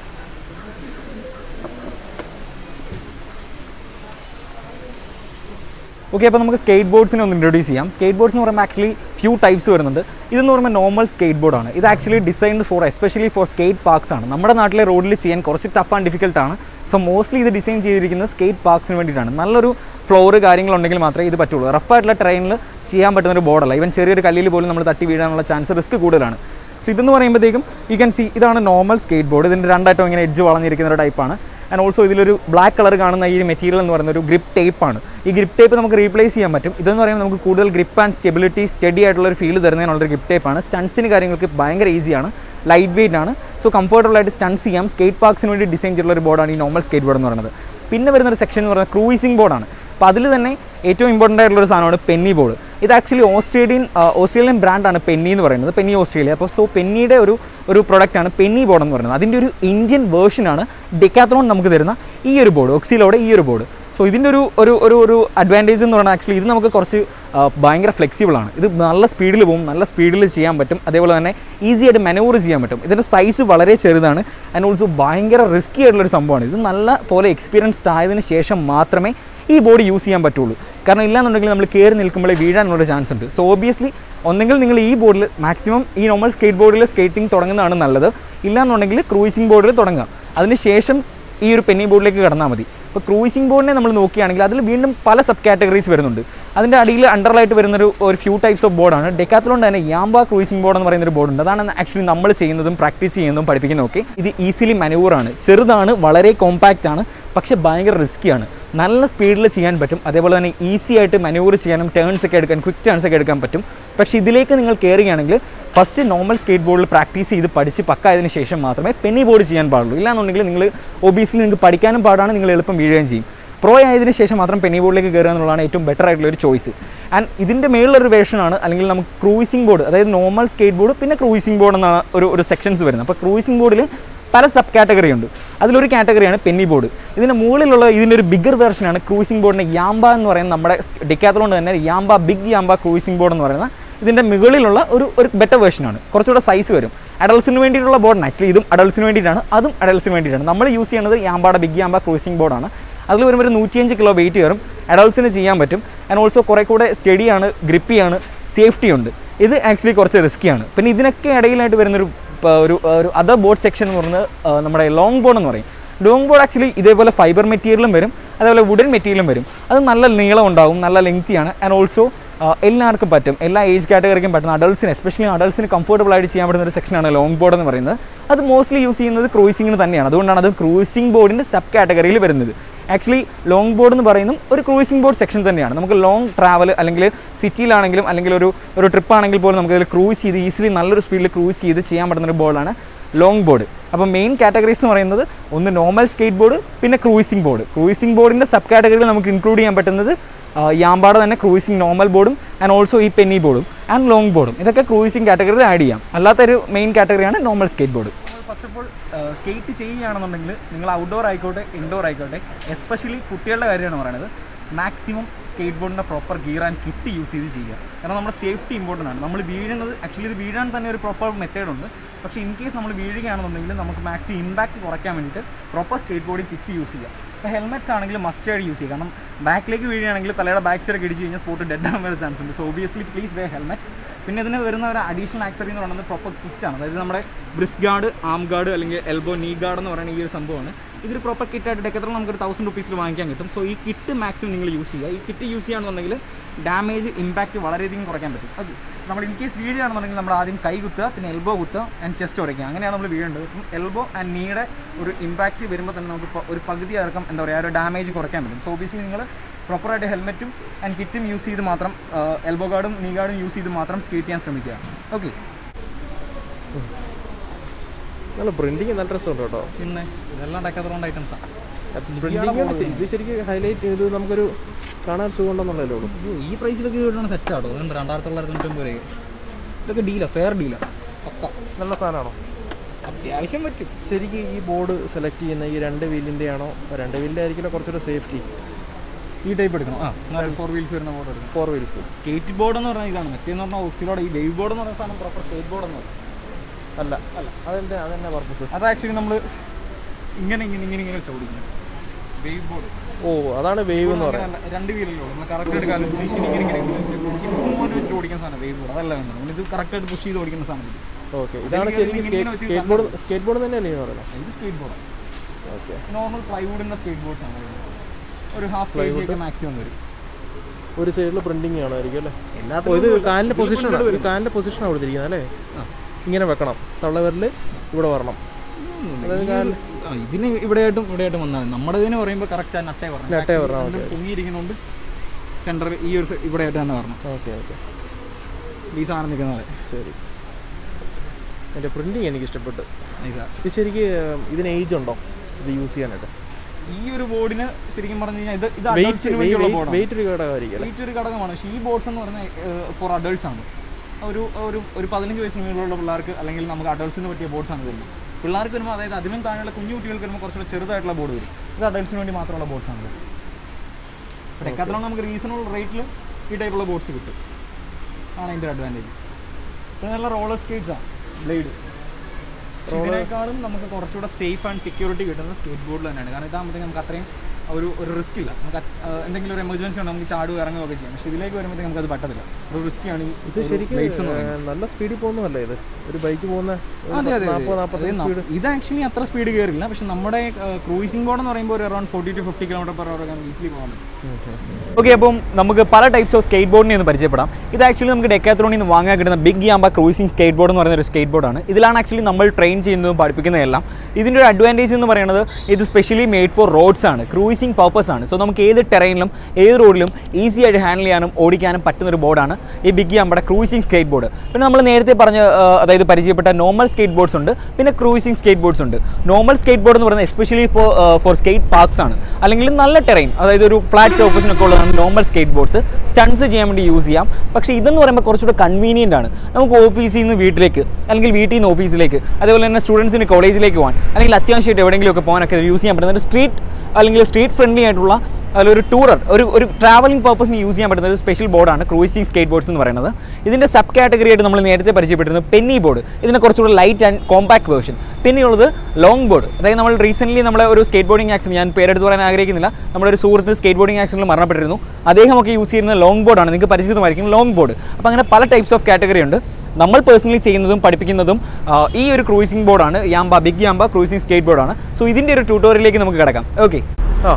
ഓക്കെ അപ്പോൾ നമുക്ക് സ്കേറ്റ് ബോർഡ്സിനെ ഒന്ന് ഇൻട്രൊഡ്യൂസ് ചെയ്യാം സ്കേറ്റ് ബോർഡ്സ് എന്ന് പറയുമ്പോൾ ആക്ച്വലി ഫ്യൂ ടൈപ്സ് വരുന്നുണ്ട് ഇതെന്ന് പറയുമ്പോൾ നോർമൽ സ്കേറ്റ് ബോർഡാണ് ഇത് actually designed for especially for skate parks ആണ് നമ്മുടെ നാട്ടിലെ റോഡിൽ ചെയ്യാൻ കുറച്ച് ടഫ് ആൻഡ് ഡിഫിക്കൽട്ട് ആണ് സോ മോസ്റ്റ്ലി ഇത് ഡിസൈൻ ചെയ്തിരിക്കുന്നത് സ്കേറ്റ് പാർക്സിന് വേണ്ടിയിട്ടാണ് നല്ലൊരു ഫ്ലോർ കാര്യങ്ങളുണ്ടെങ്കിൽ മാത്രമേ ഇത് പറ്റുള്ളൂ റഫായിട്ടുള്ള ട്രെയിനിൽ ചെയ്യാൻ പറ്റുന്ന ഒരു ബോർഡല്ല ഈവൻ ചെറിയൊരു കല്ലിൽ പോലും നമ്മൾ തട്ടി വീഴാനുള്ള ചാൻസ് റിസ്ക് കൂടുതലാണ് സോ ഇതെന്ന് പറയുമ്പോഴത്തേക്കും യു ക്യാൻ സി ഇതാണ് നോർമൽ സ്കേറ്റ് ബോർഡ് ഇതിൻ്റെ രണ്ടായിട്ടും ഇങ്ങനെ എഡ്ജ് വളഞ്ഞിരിക്കുന്ന ഒരു ടൈപ്പാണ് ആൻഡ് ഓൾസോ ഇതിലൊരു ബ്ലാക്ക് കളർ കാണുന്ന ഈ മെറ്റീരിയൽ എന്ന് പറയുന്ന ഒരു ഗ്രിപ്പ് ടേപ്പാണ് ഈ ഗ്രിപ്പ് ടേപ്പ് നമുക്ക് റീപ്ലേസ് ചെയ്യാൻ പറ്റും ഇതെന്ന് പറയുമ്പോൾ നമുക്ക് കൂടുതൽ ഗ്രിപ്പ് ആൻഡ് സ്റ്റെബിലിറ്റി സ്റ്റഡി ആയിട്ടുള്ള ഒരു ഫീൽ തരുന്നതിനുള്ളൊരു ഗ്രിപ്പ് ടേപ്പാണ് സ്റ്റൺസിന് കാര്യങ്ങൾക്ക് ഭയങ്കര ഈസിയാണ് ലൈറ്റ് വെയിറ്റ് ആണ് സോ കംഫർട്ടബിൾ ആയിട്ട് സ്റ്റൺസ് ചെയ്യാം സ്കേറ്റ് പാർക്സിന് വേണ്ടി ഡിസൈൻ ചെയ്തിട്ടുള്ള ഒരു ബോർഡാണ് ഈ നോർമൽ സ്കേറ്റ് ബോർഡ് എന്ന് പറയുന്നത് പിന്നെ വരുന്ന ഒരു സെക്ഷൻ എന്ന് പറയുന്നത് ക്രൂയിസിംഗ് ബോർഡാണ് അപ്പോൾ അതിൽ തന്നെ ഏറ്റവും ഇമ്പോർട്ടൻ്റ് ആയിട്ടുള്ള ഒരു സാധനമാണ് പെന്നി ബോർഡ് ഇത് ആക്ച്വലി ഓസ്ട്രേലിയൻ ആ, ഓസ്ട്രേലിയൻ ബ്രാൻഡാണ് പെന്നി എന്ന് പറയുന്നത് പെന്നി ഓസ്ട്രേലിയ അപ്പോൾ സോ പെന്നിയുടെ ഒരു ഒരു പ്രൊഡക്റ്റാണ് പെന്നി ബോർഡ് എന്ന് പറയുന്നത് അതിൻ്റെ ഒരു ഇന്ത്യൻ വേർഷനാണ് ഡെക്കാത്രോൺ നമുക്ക് തരുന്ന ഈ ഒരു ബോർഡ് ഒക്സിലോടെ ഈ ഒരു ബോർഡ് സോ ഇതിൻ്റെ ഒരു ഒരു ഒരു ഒരു അഡ്വാൻറ്റേജ് എന്ന് പറഞ്ഞാൽ ആക്ച്വലി ഇത് നമുക്ക് കുറച്ച് ആ, ഭയങ്കര ഫ്ലെക്സിബിൾ ആണ് ഇത് നല്ല സ്പീഡിൽ പോകും നല്ല സ്പീഡിൽ ചെയ്യാൻ പറ്റും അതേപോലെ തന്നെ ഈസി ആയിട്ട് മെനൂവർ ചെയ്യാൻ പറ്റും ഇതിൻ്റെ സൈസ് വളരെ ചെറുതാണ് ആൻഡ് ഓൾസോ ഭയങ്കര റിസ്ക്കി ആയിട്ടുള്ളൊരു സംഭവമാണ് ഇത് നല്ല പോലെ എക്സ്പീരിയൻസ്ഡ് ആയതിനു ശേഷം മാത്രമേ ഈ ബോഡി യൂസ് ചെയ്യാൻ പറ്റുള്ളൂ കാരണം ഇല്ലാന്നുണ്ടെങ്കിൽ നമ്മൾ കയറി നിൽക്കുമ്പോഴേ വീഴാനുള്ള ചാൻസ് ഉണ്ട് സോ ഓബിയസ്ലി ഒന്നെങ്കിൽ നിങ്ങൾ ഈ ബോർഡിൽ മാക്സിമം ഈ നോർമൽ സ്കേറ്റ് ബോർഡിൽ സ്കേറ്റിംഗ് തുടങ്ങുന്നതാണ് നല്ലത് ഇല്ലാന്നുണ്ടെങ്കിൽ ക്രൂയിസിംഗ് ബോർഡിൽ തുടങ്ങാം അതിനുശേഷം ഈ ഒരു പെന്നി ബോർഡിലേക്ക് കടന്നാൽ മതി ഇപ്പോൾ ക്രൂയിസിംഗ് ബോർഡിനെ നമ്മൾ നോക്കുകയാണെങ്കിൽ അതിൽ വീണ്ടും പല സബ് കാറ്റഗറീസ് വരുന്നുണ്ട് അതിൻ്റെ അടിയിൽ അണ്ടറിലായിട്ട് വരുന്നൊരു ഒരു ഫ്യൂ ടൈപ്സ് ഓഫ് ബോർഡാണ് ഡെക്കാത്തിലോണ്ട് തന്നെ യാമ്പ ക്രൂയിസിംഗ് ബോർഡ് എന്ന് പറയുന്ന ഒരു ബോർഡുണ്ട് അതാണ് ആക്ച്വലി നമ്മൾ ചെയ്യുന്നതും പ്രാക്ടീസ് ചെയ്യുന്നതും പഠിപ്പിക്കുന്നതും ഒക്കെ ഇത് ഈസിലി ആണ് ചെറുതാണ് വളരെ കോമ്പാക്റ്റ് ആണ് പക്ഷേ ഭയങ്കര റിസ്ക്കിയാണ് നല്ല സ്പീഡിൽ ചെയ്യാൻ പറ്റും അതേപോലെ തന്നെ ഈസി ആയിട്ട് മനൂവർ ചെയ്യാനും ടേൺസ് ഒക്കെ എടുക്കാൻ ക്വിക്ക് ടേൺസ് ഒക്കെ എടുക്കാൻ പറ്റും പക്ഷേ ഇതിലേക്ക് നിങ്ങൾ കയറുകയാണെങ്കിൽ ഫസ്റ്റ് നോർമൽ സ്കേറ്റ് ബോർഡിൽ പ്രാക്ടീസ് ചെയ്ത് പഠിച്ച് പക്കായതിനു ശേഷം മാത്രമേ പെന്നി ബോർഡ് ചെയ്യാൻ പാടുള്ളൂ ഇല്ലാന്നുണ്ടെങ്കിൽ നിങ്ങൾ ഒബീസിൽ നിങ്ങൾക്ക് പഠിക്കാനും പാടാണ് നിങ്ങൾ എളുപ്പം വീഴുകയും ചെയ്യും പ്രോ ആയതിനു ശേഷം മാത്രം പെന്നി ബോർഡിലേക്ക് കയറുക എന്നുള്ളതാണ് ഏറ്റവും ബെറ്റർ ആയിട്ടുള്ള ഒരു ചോയ്സ് ആൻഡ് ഇതിൻ്റെ മേളിലൊരു വേർഷനാണ് അല്ലെങ്കിൽ നമുക്ക് ക്രൂയിസിംഗ് ബോർഡ് അതായത് നോർമൽ സ്കേറ്റ് ബോർഡ് പിന്നെ ക്രൂയിസിംഗ് ബോർഡ് എന്നാണ് ഒരു ഒരു സെക്ഷൻസ് വരുന്നത് അപ്പോൾ ക്രൂയിസിംഗ് ബോർഡിൽ പല സബ് കാറ്റഗറി ഉണ്ട് അതിലൊരു കാറ്റഗറിയാണ് പെന്നി ബോർഡ് ഇതിൻ്റെ മുകളിലുള്ള ഇതിൻ്റെ ഒരു ബിഗർ വേർഷനാണ് ക്രൂയിസിംഗ് ബോർഡിൻ്റെ യാമ്പ എന്ന് പറയുന്ന നമ്മുടെ ഡിക്കാത്തലോണ്ട് തന്നെ Yamba big Yamba cruising board എന്ന് പറയുന്ന ഇതിൻ്റെ മുകളിലുള്ള ഒരു ഒരു ബെറ്റർ വേർഷനാണ് കുറച്ചുകൂടെ സൈസ് വരും അഡൾട്ട്സിന് വേണ്ടിയിട്ടുള്ള ബോർഡാണ് ആക്ച്വലി ഇതും അഡൾട്ട്സിന് വേണ്ടിയിട്ടാണ് അതും അഡൾട്ട്സിന് വേണ്ടിയിട്ടാണ് നമ്മൾ യൂസ് ചെയ്യുന്നത് യാമ്പാടെ ബിഗ് യാമ്പ ക്രൂയിസിംഗ് ബോർഡാണ് അതിൽ വരുമ്പോൾ ഒരു നൂറ്റിയഞ്ച് കിലോ വെയിറ്റ് കയറും അഡൾട്ട്സിന് ചെയ്യാൻ പറ്റും ആൻഡ് ഓൾസോ കുറേ കൂടെ സ്റ്റഡിയാണ് ഗ്രിപ്പിയാണ് സേഫ്റ്റി ഉണ്ട് ഇത് ആക്ച്വലി കുറച്ച് റിസ്ക്കിയാണ് പിന്നെ ഇതിനൊക്കെ ഇടയിലായിട്ട് വരുന്നൊരു ഇപ്പോൾ ഒരു ഒരു അതർ ബോർഡ് സെക്ഷൻ എന്ന് പറയുന്നത് ആ, നമ്മുടെ ലോങ് ബോർഡ് എന്ന് പറയും ലോങ് ബോർഡ് ആക്ച്വലി ഇതേപോലെ ഫൈബർ മെറ്റീരിയലും വരും അതേപോലെ വുഡൻ മെറ്റീരിയലും വരും അത് നല്ല നീളം ഉണ്ടാവും നല്ല ലെങ്തിയാണ് ആൻഡ് ഓൾസോ എല്ലാവർക്കും പറ്റും എല്ലാ ഏജ് കാറ്റഗറിക്കും പറ്റുന്ന അഡൾട്ട്സിന് എസ്പെഷ്യലി അഡൾട്ട്സിന് കംഫർട്ടബിൾ ആയിട്ട് ചെയ്യാൻ പറ്റുന്ന ഒരു സെക്ഷനാണ് ലോങ് ബോർഡ് എന്ന് പറയുന്നത് അത് മോസ്റ്റ്ലി യൂസ് ചെയ്യുന്നത് ക്രൂയിസിങ്ങിന് തന്നെയാണ് അതുകൊണ്ടാണ് അത് ക്രൂയിസിംഗ് ബോർഡിൻ്റെ സബ് കാറ്റഗറിയിൽ വരുന്നത് ആക്ച്വലി ലോങ് ബോർഡ് എന്ന് പറയുന്നതും ഒരു ക്രൂയിസിംഗ് ബോർഡ് സെക്ഷൻ തന്നെയാണ് നമുക്ക് ലോങ് ട്രാവൽ അല്ലെങ്കിൽ സിറ്റിയിലാണെങ്കിലും അല്ലെങ്കിൽ ഒരു ഒരു ട്രിപ്പ് ആണെങ്കിൽ പോലും നമുക്ക് ഇതിൽ ക്രൂയിസ് ചെയ്ത് ഈസിലി നല്ലൊരു സ്പീഡിൽ ക്രൂയിസ് ചെയ്ത് ചെയ്യാൻ പറ്റുന്ന ഒരു ബോർഡാണ് ലോങ് ബോർഡ് അപ്പോൾ മെയിൻ കാറ്റഗറീസ് എന്ന് പറയുന്നത് ഒന്ന് നോർമൽ സ്കേറ്റ് ബോർഡ് പിന്നെ ക്രൂയിസിംഗ് ബോർഡ് ക്രൂയിസിംഗ് ബോർഡിൻ്റെ സബ് കാറ്റഗറിയിൽ നമുക്ക് ഇൻക്ലൂഡ് ചെയ്യാൻ പറ്റുന്നത് ആ, യാമ്പാട് തന്നെ ക്രൂയിസിംഗ് നോർമൽ ബോർഡും ആൻഡ് ഓൾസോ ഈ പെന്നി ബോർഡും ആൻഡ് ലോങ് ബോർഡും ഇതൊക്കെ ക്രൂയിസിംഗ് കാറ്റഗറിയിൽ ആഡ് ചെയ്യാം അല്ലാത്തൊരു മെയിൻ കാറ്റഗറിയാണ് normal skate board first of all skate ചെയ്യുകയാണെന്നുണ്ടെങ്കിൽ നിങ്ങൾ ഔട്ട്ഡോർ ആയിക്കോട്ടെ ഇൻഡോർ ആയിക്കോട്ടെ എസ്പെഷ്യലി കുട്ടികളുടെ കാര്യമാണ് പറയുന്നത് മാക്സിമം സ്കേറ്റ് ബോർഡിൻ്റെ proper gear and kit use ചെയ്ത് ചെയ്യുക കാരണം നമ്മുടെ സേഫ്റ്റി ഇമ്പോർട്ടൻ്റ് ആണ് നമ്മൾ വീഴുന്നത് ആക്ച്വലി ഇത് വീഴാൻ തന്നെ ഒരു പ്രോപ്പർ മെത്തേഡ് ഉണ്ട് പക്ഷേ ഇൻ കേസ് നമ്മൾ വീഴുകയാണെന്നുണ്ടെങ്കിൽ നമുക്ക് മാക്സിമം ഇമ്പാക്റ്റ് കുറയ്ക്കാൻ വേണ്ടിയിട്ട് പ്രോപ്പർ സ്കേറ്റ് ബോർഡിൽ കിറ്റ്സ് യൂസ് ചെയ്യുക ഇപ്പോൾ ഹെൽമെറ്റ്സ് ആണെങ്കിൽ മസ്റ്റ് ആയിട്ട് യൂസ് ചെയ്യുക കാരണം ബാക്കിലേക്ക് വീഴുകയാണെങ്കിൽ തലയുടെ ബാക്ക് സൈഡ് ഇടിച്ച് കഴിഞ്ഞാൽ സ്പോട്ട് ഡെഡ് ആവാൻ വരെ ചാൻസ് ഉണ്ട് so obviously please wear helmet പിന്നെ ഇതിന് വരുന്ന ഒരു അഡീഷണൽ ആക്സറി എന്ന് പറയുന്നത് പ്രോപ്പർ കിറ്റാണ് അതായത് നമ്മുടെ ബ്രിസ് ഗാർഡ് ആം ഗാർഡ് അല്ലെങ്കിൽ എൽബോ നീ ഗാർഡ് എന്ന് പറയുന്ന ഈ ഒരു സംഭവമാണ് ഇതൊരു പ്രോപ്പർ കിറ്റായിട്ട് ഡെക്കത്രോൺ നമുക്ക് ഒരു തൗസൻഡ് റുപ്പീസിൽ വാങ്ങിക്കാൻ കിട്ടും സോ ഈ കിറ്റ് മാക്സിമം നിങ്ങൾ യൂസ് ചെയ്യുക ഈ കിറ്റ് യൂസ് ചെയ്യുകയാണെന്നുണ്ടെങ്കിൽ ഡാമേജ് ഇമ്പാക്റ്റ് വളരെയധികം കുറയ്ക്കാൻ പറ്റും ഓക്കെ നമ്മൾ ഇൻ കേസ് വീഴുകയാണെന്നുണ്ടെങ്കിൽ നമ്മൾ ആദ്യം കൈ കുത്തുക പിന്നെ എൽബോ കുത്തുക ആൻഡ് ചെസ്റ്റ് ഉറയ്ക്കുക അങ്ങനെയാണ് നമ്മൾ വീഴേണ്ടത് അപ്പം എൽബോ ആൻഡ് നീയുടെ ഒരു ഇമ്പാക്റ്റ് വരുമ്പോൾ തന്നെ നമുക്ക് ഇപ്പൊ ഒരു പകുതി ഇറക്കം എന്താ പറയുക ഒരു ഡാമേജ് കുറയ്ക്കാൻ പറ്റും സോ ഓബിയസ്ലി നിങ്ങൾ പ്രോപ്പറായിട്ട് ഹെൽമെറ്റും ആൻഡ് കിറ്റും യൂസ് ചെയ്ത് മാത്രം എൽബോ ഗാർഡും നീ ഗാർഡും യൂസ് ചെയ്ത് മാത്രം സ്കേറ്റ് ചെയ്യാൻ ശ്രമിക്കുക ഓക്കെ
നല്ല പ്രിന്റിങ് നല്ല രസമുണ്ട് കേട്ടോ
പിന്നെ ഇതെല്ലാം ഡെക്കത്രോണ്ട് ഐറ്റംസാണ്
പ്രിന്റിങ് ഇത് ശരിക്കും ഹൈലൈറ്റ് ഇത് നമുക്കൊരു കാണാൻ സുഖമുണ്ടെന്നുള്ളതല്ലേ ഉള്ളൂ
അയ്യോ ഈ പ്രൈസിലൊക്കെ കിട്ടുന്ന സെറ്റ് ആട്ടോ അതുകൊണ്ട് രണ്ടായിരത്തി തൊള്ളായിരത്തി തൊണ്ണൂറ്റൊമ്പത് രൂപ ഇതൊക്കെ ഡീലാ ഫെയർ ഡീലാ പക്ക
നല്ല സാധനമാണോ
അത്യാവശ്യം പറ്റും
ശരിക്കും ഈ ബോർഡ് സെലക്ട് ചെയ്യുന്ന ഈ രണ്ട് വീലിൻ്റെ ആണോ രണ്ട് വീലിൻ്റെ ആയിരിക്കില്ല കുറച്ചൊരു സേഫ്റ്റി
ഈ ടൈപ്പ് എടുക്കണം ആ ഫോർ വീൽസ് വരുന്ന ബോർഡ് എടുക്കണം
ഫോർ വീൽസ്
സ്കേറ്റ് ബോർഡ് എന്ന് പറഞ്ഞാൽ ഇതാണ് മറ്റേന്ന് പറഞ്ഞാൽ ഒച്ചിലൂടെ ഈ വേവ് ബോർഡ് എന്ന് പറയുന്ന സാധനം പ്രോപ്പർ സ്കേറ്റ് ബോർഡ് എന്ന് പറയും
അല്ല അല്ല അതെന്താ അതെന്നാ പർപ്പസ്
അത് ആക്ച്വലി നമ്മൾ ഇങ്ങനെ ഇങ്ങനെ ഇങ്ങനെ ഇങ്ങനെ ചോദിക്കുന്നത് വേവ് ബോർഡ്
ഓ അതാണ് വേവ് എന്ന് പറയുന്നത്
അങ്ങനെയല്ല, രണ്ട് വീലല്ലോ നമ്മൾ കറക്റ്റ് ആയിട്ട് കാലം ഇങ്ങനെ ഇങ്ങനെ ഇങ്ങനെ വെച്ചിട്ട് ഓടിക്കുന്ന സാധനം വേവ് ബോർഡ് അതല്ല വേണ്ടത് നമ്മൾ ഇത് കറക്റ്റ് ആയിട്ട് പുഷ് ചെയ്ത് ഓടിക്കുന്ന സാധനം ഇത്.
ഓക്കെ ഇതാണ്
ഇതിലേക്ക്
ശരിക്കും
ഇങ്ങനെ വെച്ച്
സ്കേറ്റ് ബോർഡ് സ്കേറ്റ് ബോർഡ് തന്നെയല്ലേ ഈ പറയുന്നത്
ഇത് സ്കേറ്റ് ബോർഡ്
ഓക്കെ
നോർമൽ പ്ലൈവുഡിന്റെ സ്കേറ്റ് ബോർഡ്സ് ആണ് വരുന്നത്. ഒരു ഹാഫ് കെ ജി ഒക്കെ മാക്സിമം വരും
ഒരു സൈഡിൽ പ്രിന്റിങ് കാണുമായിരിക്കും അല്ലേ ഓ
എല്ലാത്തിനും
ഇത് കാലിൻ്റെ പൊസിഷൻ ഇത് കാലിൻ്റെ പൊസിഷനാണ് കൊടുത്തിരിക്കുന്നത് അല്ലേ ഇങ്ങനെ വെക്കണം തള്ളവരിൽ ഇവിടെ വരണം അതായത് കാലിൽ
ആ, ഇതിന് ഇവിടെയായിട്ടും ഇവിടെയായിട്ടും വന്നാൽ മതി. നമ്മുടെ ഇതിന് പറയുമ്പോൾ കറക്റ്റ് നട്ടേ പറഞ്ഞു
നട്ടേ പറഞ്ഞാൽ മതി.
പൊങ്ങിയിരിക്കുന്നതുകൊണ്ട് സെൻറ്റർ ഈ ഒരു സ- ഇവിടെയായിട്ട് തന്നെ പറഞ്ഞു
ഓക്കെ ഓക്കെ
ഈ സാധനം നിൽക്കുന്ന പോലെ
ശരി എൻ്റെ പ്രിന്റിങ് എനിക്ക് ഇഷ്ടപ്പെട്ടു
നൈസാ.
ഇത് ശരിക്ക് ഇതിന് ഏജ് ഉണ്ടോ ഇത് യൂസ് ചെയ്യാനായിട്ട്
ഈ ഒരു ബോർഡിന് ശരിക്കും പറഞ്ഞു കഴിഞ്ഞാൽ ഇത് ഇത്
വെയിറ്റ്
adults ന് വേണ്ടിയുള്ള ബോർഡാണ്
വെയിറ്റ് ഒരു ഘടകമായിരിക്കും അല്ലേ
വെയിറ്റ് ഒരു ഘടകമാണ് പക്ഷേ ഈ ബോർഡ്സ് എന്ന് പറഞ്ഞാൽ ഫോർ അഡൾട്ട്സ് ആണ് ഒരു ഒരു ഒരു പതിനഞ്ച് വയസ്സിന് മുകളിലുള്ള പിള്ളേർക്ക് അല്ലെങ്കിൽ നമുക്ക് അഡൾട്ട്സിന് പറ്റിയ ബോർഡ്സ് ആണ് വരുന്നത് പിള്ളേർക്ക് വരുമ്പോൾ അതായത് അതിനും താഴെയുള്ള കുഞ്ഞു കുട്ടികൾക്ക് വരുമ്പോൾ കുറച്ചുകൂടെ ചെറുതായിട്ടുള്ള ബോർഡ് വരും ഇത് അഡൾട്ട്സിന് വേണ്ടി മാത്രമുള്ള ബോർഡ്സ് ആണ് ഡെക്കാത്തലോൺ നമുക്ക് റീസണബിൾ റേറ്റിൽ ഈ ടൈപ്പുള്ള ബോർഡ്സ് കിട്ടും ആണ് അതിൻ്റെ അഡ്വാൻറ്റേജ് പിന്നെ നല്ല റോളർ സ്കേറ്റ്സ് ആണ് ബ്ലേഡ് ഇതിനേക്കാളും നമുക്ക് കുറച്ചുകൂടെ സേഫ് ആൻഡ് സെക്യൂരിറ്റി കിട്ടുന്നത് സ്കേറ്റ് ബോർഡിൽ തന്നെയാണ് കാരണം ഇതാകുമ്പോഴത്തേക്ക് നമുക്ക് അത്രയും ഒരു ഒരു റിസ്ക് ഇല്ല നമുക്ക് അത്- ആ, എന്തെങ്കിലും ഒരു എമർജൻസി ഉണ്ടെങ്കിൽ നമുക്ക് ചാടുക ഇറങ്ങുകയൊക്കെ ചെയ്യാം പക്ഷേ ഇതിലേക്ക് വരുമ്പോഴത്തേക്ക് നമുക്ക് അത് പറ്റത്തില്ല ഒരു റിസ്ക്കിയാണ് ഈ
ഇത് ശരിക്കും ഏഹ്, നല്ല സ്പീഡിൽ പോകുന്നതല്ലേ ഇത് ഒരു ബൈക്ക് പോകുന്ന ഒരു
അതെ അതെ
നാൽപ്പത് നാൽപ്പത്തഞ്ച് സ്പീഡ്
ഇത് ആക്ച്വലി അത്ര സ്പീഡ് കയറില്ല പക്ഷെ നമ്മുടെ ക്രൂസിംഗ് ബോർഡ് എന്ന് പറയുമ്പോൾ ഒരു around forty to fifty kilometre per hour easily പോകാൻ പറ്റും ഓക്കെ അപ്പം നമുക്ക് പല ടൈപ്സ് ഓഫ് സ്കേറ്റ് ബോർഡിനെ ഒന്ന് പരിചയപ്പെടാം ഇത് ആക്ച്വലി നമുക്ക് ഡെക്കാത്രോണിൽ നിന്ന് വാങ്ങാൻ കിട്ടുന്ന big Yamba cruising skate board എന്ന് പറയുന്ന ഒരു സ്കേറ്റ് ബോർഡാണ് ഇതിലാണ് ആക്ച്വലി നമ്മൾ ട്രെയിൻ ചെയ്യുന്നതും പഠിപ്പിക്കുന്നതെല്ലാം ഇതിൻ്റെ ഒരു അഡ്വാൻറ്റേജ് എന്ന് പറയുന്നത് ഇത് സ്പെഷ്യലി മെയ്ഡ് ഫോർ റോഡ്സ് ആണ് ക്രൂസിംഗ് പർപ്പസ് ആണ് സോ നമുക്ക് ഏത് ടെറൈനിലും ഏത് റോഡിലും ഈസി ആയിട്ട് ഹാൻഡിൽ ചെയ്യാനും ഓടിക്കാനും പറ്റുന്ന ഒരു ബോർഡാണ് ഈ ബിഗ് യാമ്പയുടെ ക്രൂസിംഗ് സ്കേറ്റ് ബോർഡ് പിന്നെ നമ്മൾ നേരത്തെ പറഞ്ഞ ആ, അതായത് പരിചയപ്പെട്ട നോർമൽ സ്കേറ്റ് ബോർഡ്സ് ഉണ്ട് പിന്നെ ക്രൂസിംഗ് സ്കേറ്റ് ബോർഡ്സ് ഉണ്ട് നോർമൽ സ്കേറ്റ് ബോർഡ് എന്ന് പറയുന്നത് എസ്പെഷ്യലി ഇപ്പോൾ ഫോർ സ്കേറ്റ് പാർക്സ് ആണ് അല്ലെങ്കിൽ നല്ല ടെറൈൻ അതായത് ഒരു ഫ്ലാറ്റ് സർഫസിനൊക്കെ ഉള്ളതാണ് നോർമൽ സ്കേറ്റ് ബോർഡ്സ് സ്റ്റൺസ് ചെയ്യാൻ വേണ്ടി യൂസ് ചെയ്യാം പക്ഷേ ഇതെന്ന് പറയുമ്പോൾ കുറച്ചുകൂടെ കൺവീനിയൻ്റ് ആണ് നമുക്ക് ഓഫീസിൽ നിന്ന് വീട്ടിലേക്ക് അല്ലെങ്കിൽ വീട്ടിൽ നിന്ന് ഓഫീസിലേക്ക് അതേപോലെ തന്നെ സ്റ്റുഡൻസിന് കോളേജിലേക്ക് പോകാൻ അല്ലെങ്കിൽ അത്യാവശ്യമായിട്ട് എവിടെയെങ്കിലുമൊക്കെ പോകാനൊക്കെ യൂസ് ചെയ്യാൻ പറ്റുന്ന ഒരു സ്ട്രീറ്റ് അല്ലെങ്കിൽ സ്ട്രീറ്റ് ഫ്രണ്ട്ലി ആയിട്ടുള്ള അതിലൊരു ടൂറർ ഒരു ഒരു ട്രാവലിംഗ് പർപ്പസിന് യൂസ് ചെയ്യാൻ പറ്റുന്ന ഒരു സ്പെഷ്യൽ ബോർഡാണ് ക്രൂസിംഗ് സ്കേറ്റ് ബോർഡ്സ് എന്ന് പറയുന്നത് ഇതിൻ്റെ സബ് കാറ്റഗറി ആയിട്ട് നമ്മൾ നേരത്തെ പരിചയപ്പെട്ടിരുന്നത് പെന്നി ബോർഡ് ഇതിന് കുറച്ചുകൂടെ ലൈറ്റ് ആൻഡ് കോമ്പാക്ട് വേർഷൻ പിന്നെയുള്ളത് ലോങ് ബോർഡ് അതായത് നമ്മൾ റീസെൻ്റ്ലി നമ്മളെ ഒരു സ്കേറ്റ് ബോർഡിംഗ് ആക്സിഡൻ ഞാൻ പേരെടുത്ത് പറയാൻ ആഗ്രഹിക്കുന്നില്ല നമ്മുടെ ഒരു സുഹൃത്ത് സ്കേറ്റ് ബോർഡിംഗ് ആക്സിഡൻറ്റിൽ മരണപ്പെട്ടിരുന്നു അദ്ദേഹമൊക്കെ യൂസ് ചെയ്യുന്ന ലോങ് ബോർഡാണ് നിങ്ങൾക്ക് പരിചിതമായിരിക്കും ലോങ് ബോർഡ് അപ്പോൾ അങ്ങനെ പല ടൈപ്സ് ഓഫ് കാറ്റഗറി ഉണ്ട് നമ്മൾ പേഴ്സണലി ചെയ്യുന്നതും പഠിപ്പിക്കുന്നതും ആ, ഈ ഒരു ക്രൂസിംഗ് ബോർഡാണ് Yamba big Yamba cruising skate ബോർഡാണ് സോ ഇതിൻ്റെ ഒരു ട്യൂട്ടോറിയലിലേക്ക് നമുക്ക് കിടക്കാം ഓക്കെ
ആ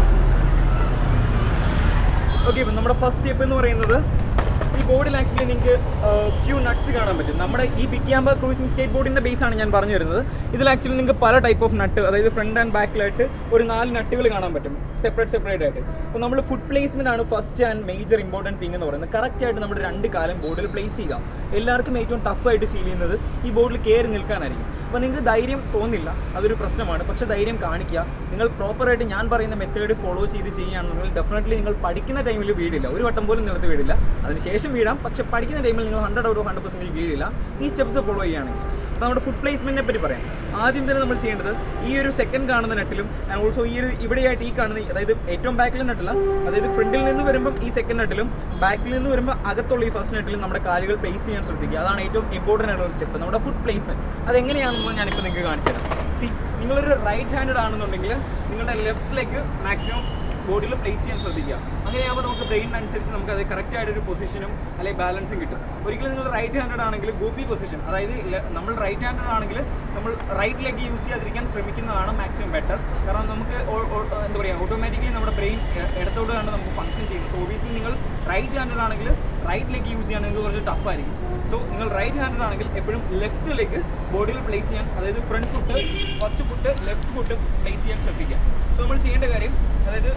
ഓക്കെ ഇപ്പം നമ്മുടെ ഫസ്റ്റ് സ്റ്റെപ്പ് എന്ന് പറയുന്നത് ഈ ബോർഡിൽ ആക്ച്വലി നിങ്ങൾക്ക് ഫ്യൂ നട്ട്സ് കാണാൻ പറ്റും നമ്മുടെ ഈ ബിഗ് യാമ്പ ക്രൂസിംഗ് സ്കേറ്റ് ബോർഡിൻ്റെ ബേസ് ആണ് ഞാൻ പറഞ്ഞു വരുന്നത് ഇതിൽ ആക്ച്വലി നിങ്ങൾക്ക് പല ടൈപ്പ് ഓഫ് നട്ട് അതായത് ഫ്രണ്ട് ആൻഡ് ബാക്കിലായിട്ട് ഒരു നാല് നട്ടുകൾ കാണാൻ പറ്റും സെപ്പറേറ്റ് സെപ്പറേറ്റ് ആയിട്ട് അപ്പോൾ നമ്മൾ ഫുഡ് പ്ലേസ്മെന്റ് ആണ് first and major important thing എന്ന് പറയുന്നത് കറക്റ്റ് ആയിട്ട് നമ്മുടെ രണ്ട് കാലം ബോർഡിൽ പ്ലേസ് ചെയ്യുക എല്ലാവർക്കും ഏറ്റവും ടഫ് ആയിട്ട് ഫീൽ ചെയ്യുന്നത് ഈ ബോർഡിൽ കയറി നിൽക്കാനായിരിക്കും അപ്പോൾ നിങ്ങൾക്ക് ധൈര്യം തോന്നില്ല അതൊരു പ്രശ്നമാണ് പക്ഷേ ധൈര്യം കാണിക്കുക നിങ്ങൾ പ്രോപ്പറായിട്ട് ഞാൻ പറയുന്ന മെത്തേഡ് ഫോളോ ചെയ്ത് ചെയ്യുകയാണെന്നുണ്ടെങ്കിൽ ഡെഫിനറ്റ്ലി നിങ്ങൾ പഠിക്കുന്ന ടൈമിൽ വീടില്ല ഒരു വട്ടം പോലും നിലത്ത് വീടില്ല അതിനുശേഷം വീഴാം പക്ഷെ പഠിക്കുന്ന ടൈമിൽ നിങ്ങൾ ഹൺഡ്രഡ് ഒരു ഹൺഡ്രഡ് പെർസെൻറ്റ് വീഴില്ല ഈ സ്റ്റെപ്സ് ഫോളോ ചെയ്യുകയാണെങ്കിൽ അപ്പോൾ നമ്മുടെ ഫുഡ് പ്ലേസ്മെന്റിനെ പറ്റി പറയാം ആദ്യം തന്നെ നമ്മൾ ചെയ്യേണ്ടത് ഈ ഒരു സെക്കൻഡ് കാണുന്ന നെറ്റിലും ആൻഡ് ഓൾസോ ഈ ഒരു ഇവിടെയായിട്ട് ഈ കാണുന്ന അതായത് ഏറ്റവും ബാക്കിലെ നെറ്റല്ല അതായത് ഫ്രണ്ടിൽ നിന്ന് വരുമ്പോൾ ഈ സെക്കൻഡ് നെറ്റിലും ബാക്കിൽ നിന്ന് വരുമ്പോൾ അകത്തുള്ള ഈ ഫസ്റ്റ് നെറ്റിലും നമ്മുടെ കാലുകൾ പ്ലേസ് ചെയ്യാൻ ശ്രദ്ധിക്കുക അതാണ് ഏറ്റവും ഇമ്പോർട്ടൻ്റ് ആയിട്ടുള്ള ഒരു സ്റ്റെപ്പ് നമ്മുടെ ഫുഡ് പ്ലേസ്മെന്റ് അതെങ്ങനെയാണെന്ന് ഞാനിപ്പോൾ നിങ്ങൾക്ക് കാണിച്ചു തരാം സി നിങ്ങളൊരു റൈറ്റ് ഹാൻഡഡ് ആണെന്നുണ്ടെങ്കിൽ നിങ്ങളുടെ ലെഫ്റ്റ് ലെഗ് മാക്സിമം ബോഡിയിൽ പ്ലേസ് ചെയ്യാൻ ശ്രദ്ധിക്കുക അങ്ങനെയാകുമ്പോൾ നമുക്ക് ബ്രെയിനനുസരിച്ച് നമുക്ക് അത് കറക്റ്റ് ആയിട്ട് ഒരു പൊസിഷനും അല്ലെങ്കിൽ ബാലൻസും കിട്ടും ഒരിക്കലും നിങ്ങൾ റൈറ്റ് ഹാൻഡഡ് ആണെങ്കിൽ ഗോഫി പൊസിഷൻ അതായത് ല- നമ്മൾ റൈറ്റ് ഹാൻഡഡ് ആണെങ്കിൽ നമ്മൾ റൈറ്റ് ലെഗ് യൂസ് ചെയ്യാതിരിക്കാൻ ശ്രമിക്കുന്നതാണ് മാക്സിമം ബെറ്റർ കാരണം നമുക്ക് ഓ- ഓ- എന്താ പറയുക ഓട്ടോമാറ്റിക്കലി നമ്മുടെ ബ്രെയിൻ ഇടത്തോട്ടാണ് നമുക്ക് ഫംഗ്ഷൻ ചെയ്യുന്നത് സോ ഓബിയസ്ലി നിങ്ങൾ റൈറ്റ് ഹാൻഡഡ് ആണെങ്കിൽ റൈറ്റ് ലെഗ് യൂസ് ചെയ്യാൻ നിങ്ങൾക്ക് കുറച്ച് ടഫ് ആയിരിക്കും സോ നിങ്ങൾ റൈറ്റ് ഹാൻഡഡ് ആണെങ്കിൽ എപ്പോഴും ലെഫ്റ്റ് ലെഗ് ബോഡിയിൽ പ്ലേസ് ചെയ്യാൻ അതായത് front foot first foot left foot place ചെയ്യാൻ ശ്രദ്ധിക്കുക സോ നമ്മൾ ചെയ്യേണ്ട കാര്യം അതായത്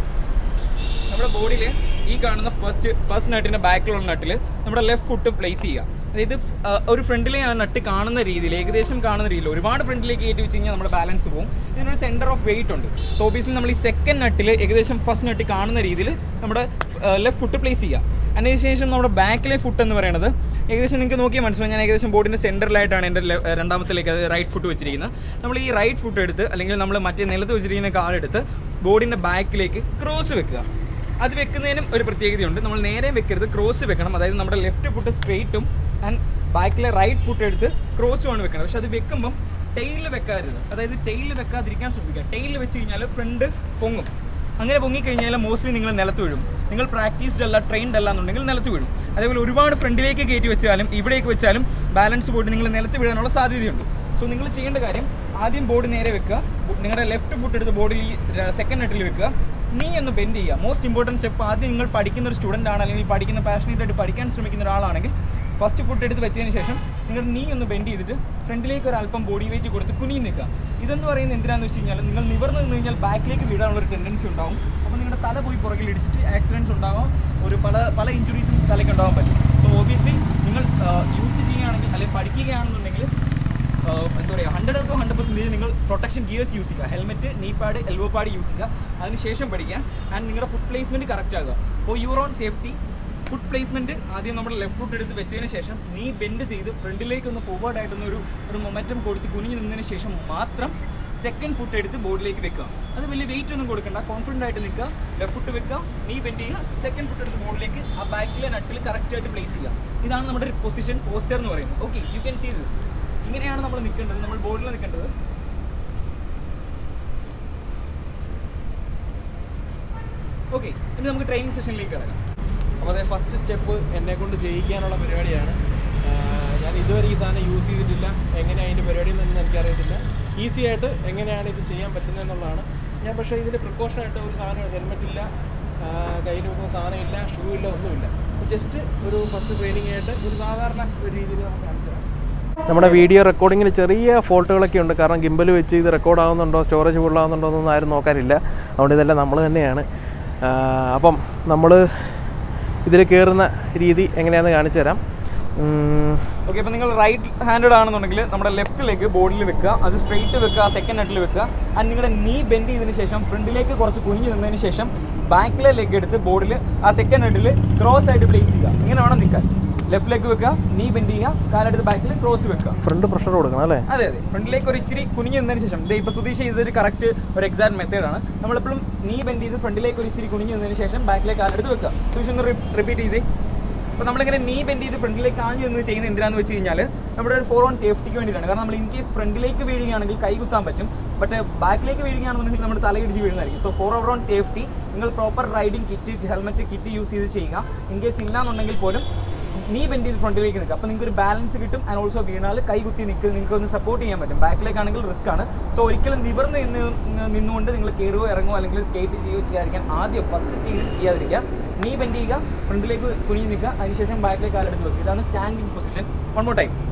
നമ്മുടെ ബോഡിയിൽ ഈ കാണുന്ന ഫസ്റ്റ് ഫസ്റ്റ് നട്ടിൻ്റെ ബാക്കിലുള്ള നട്ടിൽ നമ്മുടെ ലെഫ്റ്റ് ഫുട്ട് പ്ലേസ് ചെയ്യുക അതായത് ഫ്- ആ, ഒരു ഫ്രണ്ടിലെ ആ നട്ട് കാണുന്ന രീതിയിൽ ഏകദേശം കാണുന്ന രീതിയിൽ ഒരുപാട് ഫ്രണ്ടിലേക്ക് കയറ്റി വെച്ച് കഴിഞ്ഞാൽ നമ്മുടെ ബാലൻസ് പോകും ഇതിനൊരു സെൻറ്റർ ഓഫ് വെയിറ്റ് ഉണ്ട് സോ ഓബിയസ്ലി നമ്മൾ ഈ സെക്കൻഡ് നട്ടിൽ ഏകദേശം ഫസ്റ്റ് നട്ട് കാണുന്ന രീതിയിൽ നമ്മുടെ ലെഫ്റ്റ് ഫുട്ട് പ്ലേസ് ചെയ്യുക അതിനുശേഷം നമ്മുടെ ബാക്കിലെ ഫുട്ട് എന്ന് പറയുന്നത് ഏകദേശം നിങ്ങൾക്ക് നോക്കിയാൽ മനസ്സിലാവും ഞാൻ ഏകദേശം ബോഡിൻ്റെ സെൻറ്ററിലായിട്ടാണ് എൻ്റെ ലെ- രണ്ടാമത്തിലേക്ക് അത് റൈറ്റ് ഫുട്ട് വെച്ചിരിക്കുന്നത് നമ്മൾ ഈ റൈറ്റ് ഫുട്ട് എടുത്ത് അല്ലെങ്കിൽ നമ്മൾ മറ്റേ നിലത്ത് വെച്ചിരിക്കുന്ന കാലെടുത്ത് ബോഡിൻ്റെ ബാക്കിലേക്ക് ക്രോസ് വെക്കുക അത് വെക്കുന്നതിനും ഒരു പ്രത്യേകതയുണ്ട് നമ്മൾ നേരെ വെക്കരുത് ക്രോസ് വെക്കണം അതായത് നമ്മുടെ ലെഫ്റ്റ് ഫുട്ട് സ്ട്രെയിറ്റും ആൻഡ് ബാക്കിലെ റൈറ്റ് ഫുട്ട് എടുത്ത് ക്രോസുമാണ് വെക്കണം പക്ഷെ അത് വെക്കുമ്പം ടെയിലിൽ വെക്കരുത് അതായത് ടെയിലിൽ വെക്കാതിരിക്കാൻ ശ്രദ്ധിക്കുക ടെയിലിൽ വെച്ച് കഴിഞ്ഞാൽ ഫ്രണ്ട് പൊങ്ങും അങ്ങനെ പൊങ്ങിക്കഴിഞ്ഞാൽ മോസ്റ്റ്ലി നിങ്ങൾ നിലത്ത് വീഴും നിങ്ങൾ പ്രാക്ടീസ്ഡ് അല്ല ട്രെയിൻഡ് അല്ല എന്നുണ്ടെങ്കിൽ നിലത്ത് വീഴും അതേപോലെ ഒരുപാട് ഫ്രണ്ടിലേക്ക് കയറ്റി വെച്ചാലും ഇവിടേക്ക് വെച്ചാലും ബാലൻസ് പോയിട്ട് നിങ്ങൾ നിലത്ത് വീഴാനുള്ള സാധ്യതയുണ്ട് സോ നിങ്ങൾ ചെയ്യേണ്ട കാര്യം ആദ്യം ബോർഡ് നേരെ വെക്കുക ബോ- നിങ്ങളുടെ ലെഫ്റ്റ് ഫുട്ട് എടുത്ത് ബോർഡിൽ ഈ സെക്കൻഡ് നെറ്റിൽ വെക്കുക നീ ഒന്ന് ബെൻഡ് ചെയ്യുക മോസ്റ്റ് ഇമ്പോർട്ടൻറ്റ് സ്റ്റെപ്പ് ആദ്യം നിങ്ങൾ പഠിക്കുന്ന ഒരു സ്റ്റുഡൻ്റ് ആണ് അല്ലെങ്കിൽ പഠിക്കുന്ന പാഷനേറ്റ് ആയിട്ട് പഠിക്കാൻ ശ്രമിക്കുന്ന ഒരാളാണെങ്കിൽ ഫസ്റ്റ് ഫുഡ് എടുത്ത് വെച്ചതിന് ശേഷം നിങ്ങൾ നീ ഒന്ന് ബെൻഡ് ചെയ്തിട്ട് ഫ്രണ്ടിലേക്ക് ഒരു അല്പം ബോഡി വെയിറ്റ് കൊടുത്ത് കുനിഞ്ഞ് നിൽക്കുക ഇതെന്ന് പറയുന്നത് എന്തിനാന്ന് വെച്ച് കഴിഞ്ഞാൽ നിങ്ങൾ നിവർന്ന് നിന്ന് കഴിഞ്ഞാൽ ബാക്കിലേക്ക് വീഴാനുള്ള ഒരു ടെൻഡൻസി ഉണ്ടാവും അപ്പോൾ നിങ്ങളുടെ തല പോയി പുറകിൽ ഇടിച്ചിട്ട് ആക്സിഡൻറ്റ്സ് ഉണ്ടാവാം ഒരു പല പല ഇഞ്ചുറീസും തലയ്ക്ക് ഉണ്ടാവാൻ പറ്റും സോ ഓബിയസ്ലി നിങ്ങൾ യൂസ് ചെയ്യുകയാണെങ്കിൽ അല്ലെങ്കിൽ പഠിക്കുകയാണെന്നുണ്ടെങ്കിൽ ആഹ് എന്താ പറയുക ഹൺഡ്രഡ് ടു ഹൺഡ്രഡ് പെർസെൻറ്റേജ് നിങ്ങൾ പ്രൊട്ടക്ഷൻ ഗിയേഴ്സ് യൂസ് ചെയ്യുക helmet knee pad elbow pad use ചെയ്യുക അതിനുശേഷം പഠിക്കുക ആൻഡ് നിങ്ങളുടെ ഫുഡ് പ്ലേസ്മെൻറ്റ് കറക്റ്റ് ആകുക for your own safety foot placement ആദ്യം നമ്മുടെ ലെഫ്റ്റ് ഫുട്ട് എടുത്ത് വെച്ചതിന് ശേഷം നീ ബെൻഡ് ചെയ്ത് ഫ്രണ്ടിലേക്ക് ഒന്ന് ഫോർവേഡ് ആയിട്ടൊന്ന് ഒരു ഒരു മൊമെറ്റം കൊടുത്ത് കുനിഞ്ഞ് നിന്നതിന് ശേഷം മാത്രം സെക്കൻഡ് ഫുട്ട് എടുത്ത് ബോഡിലേക്ക് വെക്കുക അത് വലിയ വെയിറ്റ് ഒന്നും കൊടുക്കണ്ട കോൺഫിഡൻ്റ് ആയിട്ട് നിൽക്കുക ലെഫ്റ്റ് ഫുട്ട് വെക്കുക നീ ബെൻഡ് ചെയ്യുക സെക്കൻഡ് ഫുട്ട് എടുത്ത് ബോഡിലേക്ക് ആ ബാക്കിലെ നട്ടിൽ കറക്റ്റ് ആയിട്ട് പ്ലേസ് ചെയ്യുക ഇതാണ് നമ്മുടെ ഒരു പൊസിഷൻ പോസ്റ്റർ എന്ന് പറയുന്നത് okay you can see this ഇങ്ങനെയാണ് നമ്മൾ നിൽക്കേണ്ടത് നമ്മൾ ബോർഡിൽ നിൽക്കേണ്ടത് ഓക്കെ ഇനി നമുക്ക് ട്രെയിനിങ് സെഷനിലേക്ക് കിടക്കാം
അപ്പോൾ അതെ ഫസ്റ്റ് സ്റ്റെപ്പ് എന്നെ കൊണ്ട് ചെയ്യിക്കാനുള്ള പരിപാടിയാണ് ആഹ് ഞാൻ ഇതുവരെ ഈ സാധനം യൂസ് ചെയ്തിട്ടില്ല എങ്ങനെ അതിൻ്റെ പരിപാടി എന്നൊന്നും എനിക്കറിയത്തില്ല ഈസി ആയിട്ട് എങ്ങനെയാണ് ഇത് ചെയ്യാൻ പറ്റുന്നത് എന്നുള്ളതാണ് ഞാൻ പക്ഷേ ഇതിൻ്റെ പ്രിക്കോഷനായിട്ട് ഒരു സാധനം ഹെൽമെറ്റ് ഇല്ല ആഹ് കയ്യിൽ വെക്കുന്ന സാധനം ഇല്ല ഷൂ ഇല്ല ഒന്നുമില്ല ജസ്റ്റ് ഒരു ഫസ്റ്റ് ട്രെയിനിങ് ആയിട്ട് ഒരു സാധാരണ ഒരു രീതിയിൽ നമുക്ക് കാണിച്ചു തരാം നമ്മുടെ വീഡിയോ റെക്കോർഡിങ്ങിന് ചെറിയ ഫോൾട്ടുകളൊക്കെ ഉണ്ട് കാരണം ഗിമ്പൽ വെച്ച് ഇത് റെക്കോർഡ് ആവുന്നുണ്ടോ സ്റ്റോറേജ് ഫുൾ ആവുന്നുണ്ടോ എന്നൊന്നും ആരും നോക്കാനില്ല അതുകൊണ്ട് ഇതെല്ലാം നമ്മൾ തന്നെയാണ് ആ, അപ്പം നമ്മൾ ഇതിൽ കയറുന്ന രീതി എങ്ങനെയാണെന്ന് കാണിച്ചു തരാം ഉം,
ഓക്കെ അപ്പോൾ നിങ്ങൾ റൈറ്റ് ഹാൻഡഡ് ആണെന്നുണ്ടെങ്കിൽ നമ്മുടെ ലെഫ്റ്റ് ലെഗ് ബോഡിയിൽ വെക്കുക അത് സ്ട്രെയിറ്റ് വെക്കുക സെക്കൻഡ് നെറ്റിൽ വെക്കുക ആൻഡ് നിങ്ങളുടെ നീ ബെൻഡ് ചെയ്തതിന് ശേഷം ഫ്രണ്ടിലേക്ക് കുറച്ച് കുനിഞ്ഞ് നിന്നതിന് ശേഷം ബാക്കിലെ ലെഗ് എടുത്ത് ബോഡിൽ ആ സെക്കൻഡ് നെറ്റിൽ ക്രോസ് ആയിട്ട് പ്ലേസ് ചെയ്യുക ഇങ്ങനെ വേണം നിൽക്കാൻ ലെഫ്റ്റ് ലെഗ് വെക്കുക നീ ബെൻഡ് ചെയ്യുക കാലെടുത്ത് ബാക്കിൽ ക്രോസ് വെക്കുക
ഫ്രണ്ട് പ്രഷർ കൊടുക്കണം അല്ലേ
അതെ അതെ ഫ്രണ്ടിലേക്ക് ഒരു ഇച്ചിരി കുനിഞ്ഞ് നിന്നതിന് ശേഷം ദേ ഇപ്പോൾ സുധീഷ് ചെയ്തൊരു കറക്റ്റ് ഒരു എക്സാക്ട് മെത്തേഡാണ് നമ്മളെപ്പോഴും നീ ബെൻഡ് ചെയ്ത് ഫ്രണ്ടിലേക്ക് ഒരു ഇച്ചിരി കുനിഞ്ഞ് നിന്നതിന് ശേഷം ബാക്കിലേക്ക് കാലെടുത്ത് വെക്കുക സുധീഷ് ഒന്ന് റിപ്പീറ്റ് ചെയ്തേ അപ്പോൾ നമ്മളിങ്ങനെ നീ ബെൻഡ് ചെയ്ത് ഫ്രണ്ടിലേക്ക് കാഞ്ഞു നിന്ന് ചെയ്യുന്ന എന്തിനാന്ന് വെച്ച് കഴിഞ്ഞാൽ നമ്മുടെ ഒരു ഫോർ ഓൺ സേഫ്റ്റിക്ക് വേണ്ടിയിട്ടാണ് കാരണം നമ്മൾ ഇൻ കേസ് ഫ്രണ്ടിലേക്ക് വീഴുകയാണെങ്കിൽ കൈ കുത്താൻ പറ്റും ബട്ട് ബാക്കിലേക്ക് വീഴുകയാണെന്നുണ്ടെങ്കിൽ നമ്മുടെ തലയിടിച്ച് വീഴുന്നതായിരിക്കും so for our own safety നിങ്ങൾ proper riding kit helmet kit use ചെയ്ത് ചെയ്യുക ഇൻ കേസ് ഇല്ലാന്നുണ്ടെങ്കിൽ പോലും നീ ബെൻഡ് ചെയ്ത് ഫ്രണ്ടിലേക്ക് നിൽക്കുക അപ്പോൾ നിങ്ങൾക്ക് ഒരു ബാലൻസ് കിട്ടും ആൻഡ് ഓൾസോ വീണാൽ കൈ കുത്തി നിൽക്കുക നിങ്ങൾക്ക് ഒന്ന് സപ്പോർട്ട് ചെയ്യാൻ പറ്റും ബാക്കിലേക്കാണെങ്കിൽ റിസ്ക് ആണ് സോ ഒരിക്കലും നിവർന്ന് നിന്ന് നിന്നുകൊണ്ട് നിങ്ങൾ കയറുകയോ ഇറങ്ങുകയോ അല്ലെങ്കിൽ സ്കേറ്റ് ചെയ്യുകയോ ചെയ്യാതിരിക്കാൻ ആദ്യം ഫസ്റ്റ് സ്റ്റേജ് ചെയ്യാതിരിക്കുക നീ ബെൻഡ് ചെയ്യുക ഫ്രണ്ടിലേക്ക് കുനിഞ്ഞ് നിൽക്കുക അതിനുശേഷം ബാക്കിലേക്ക് കാലെടുത്ത് വെക്കുക ഇതാണ് standing position one more time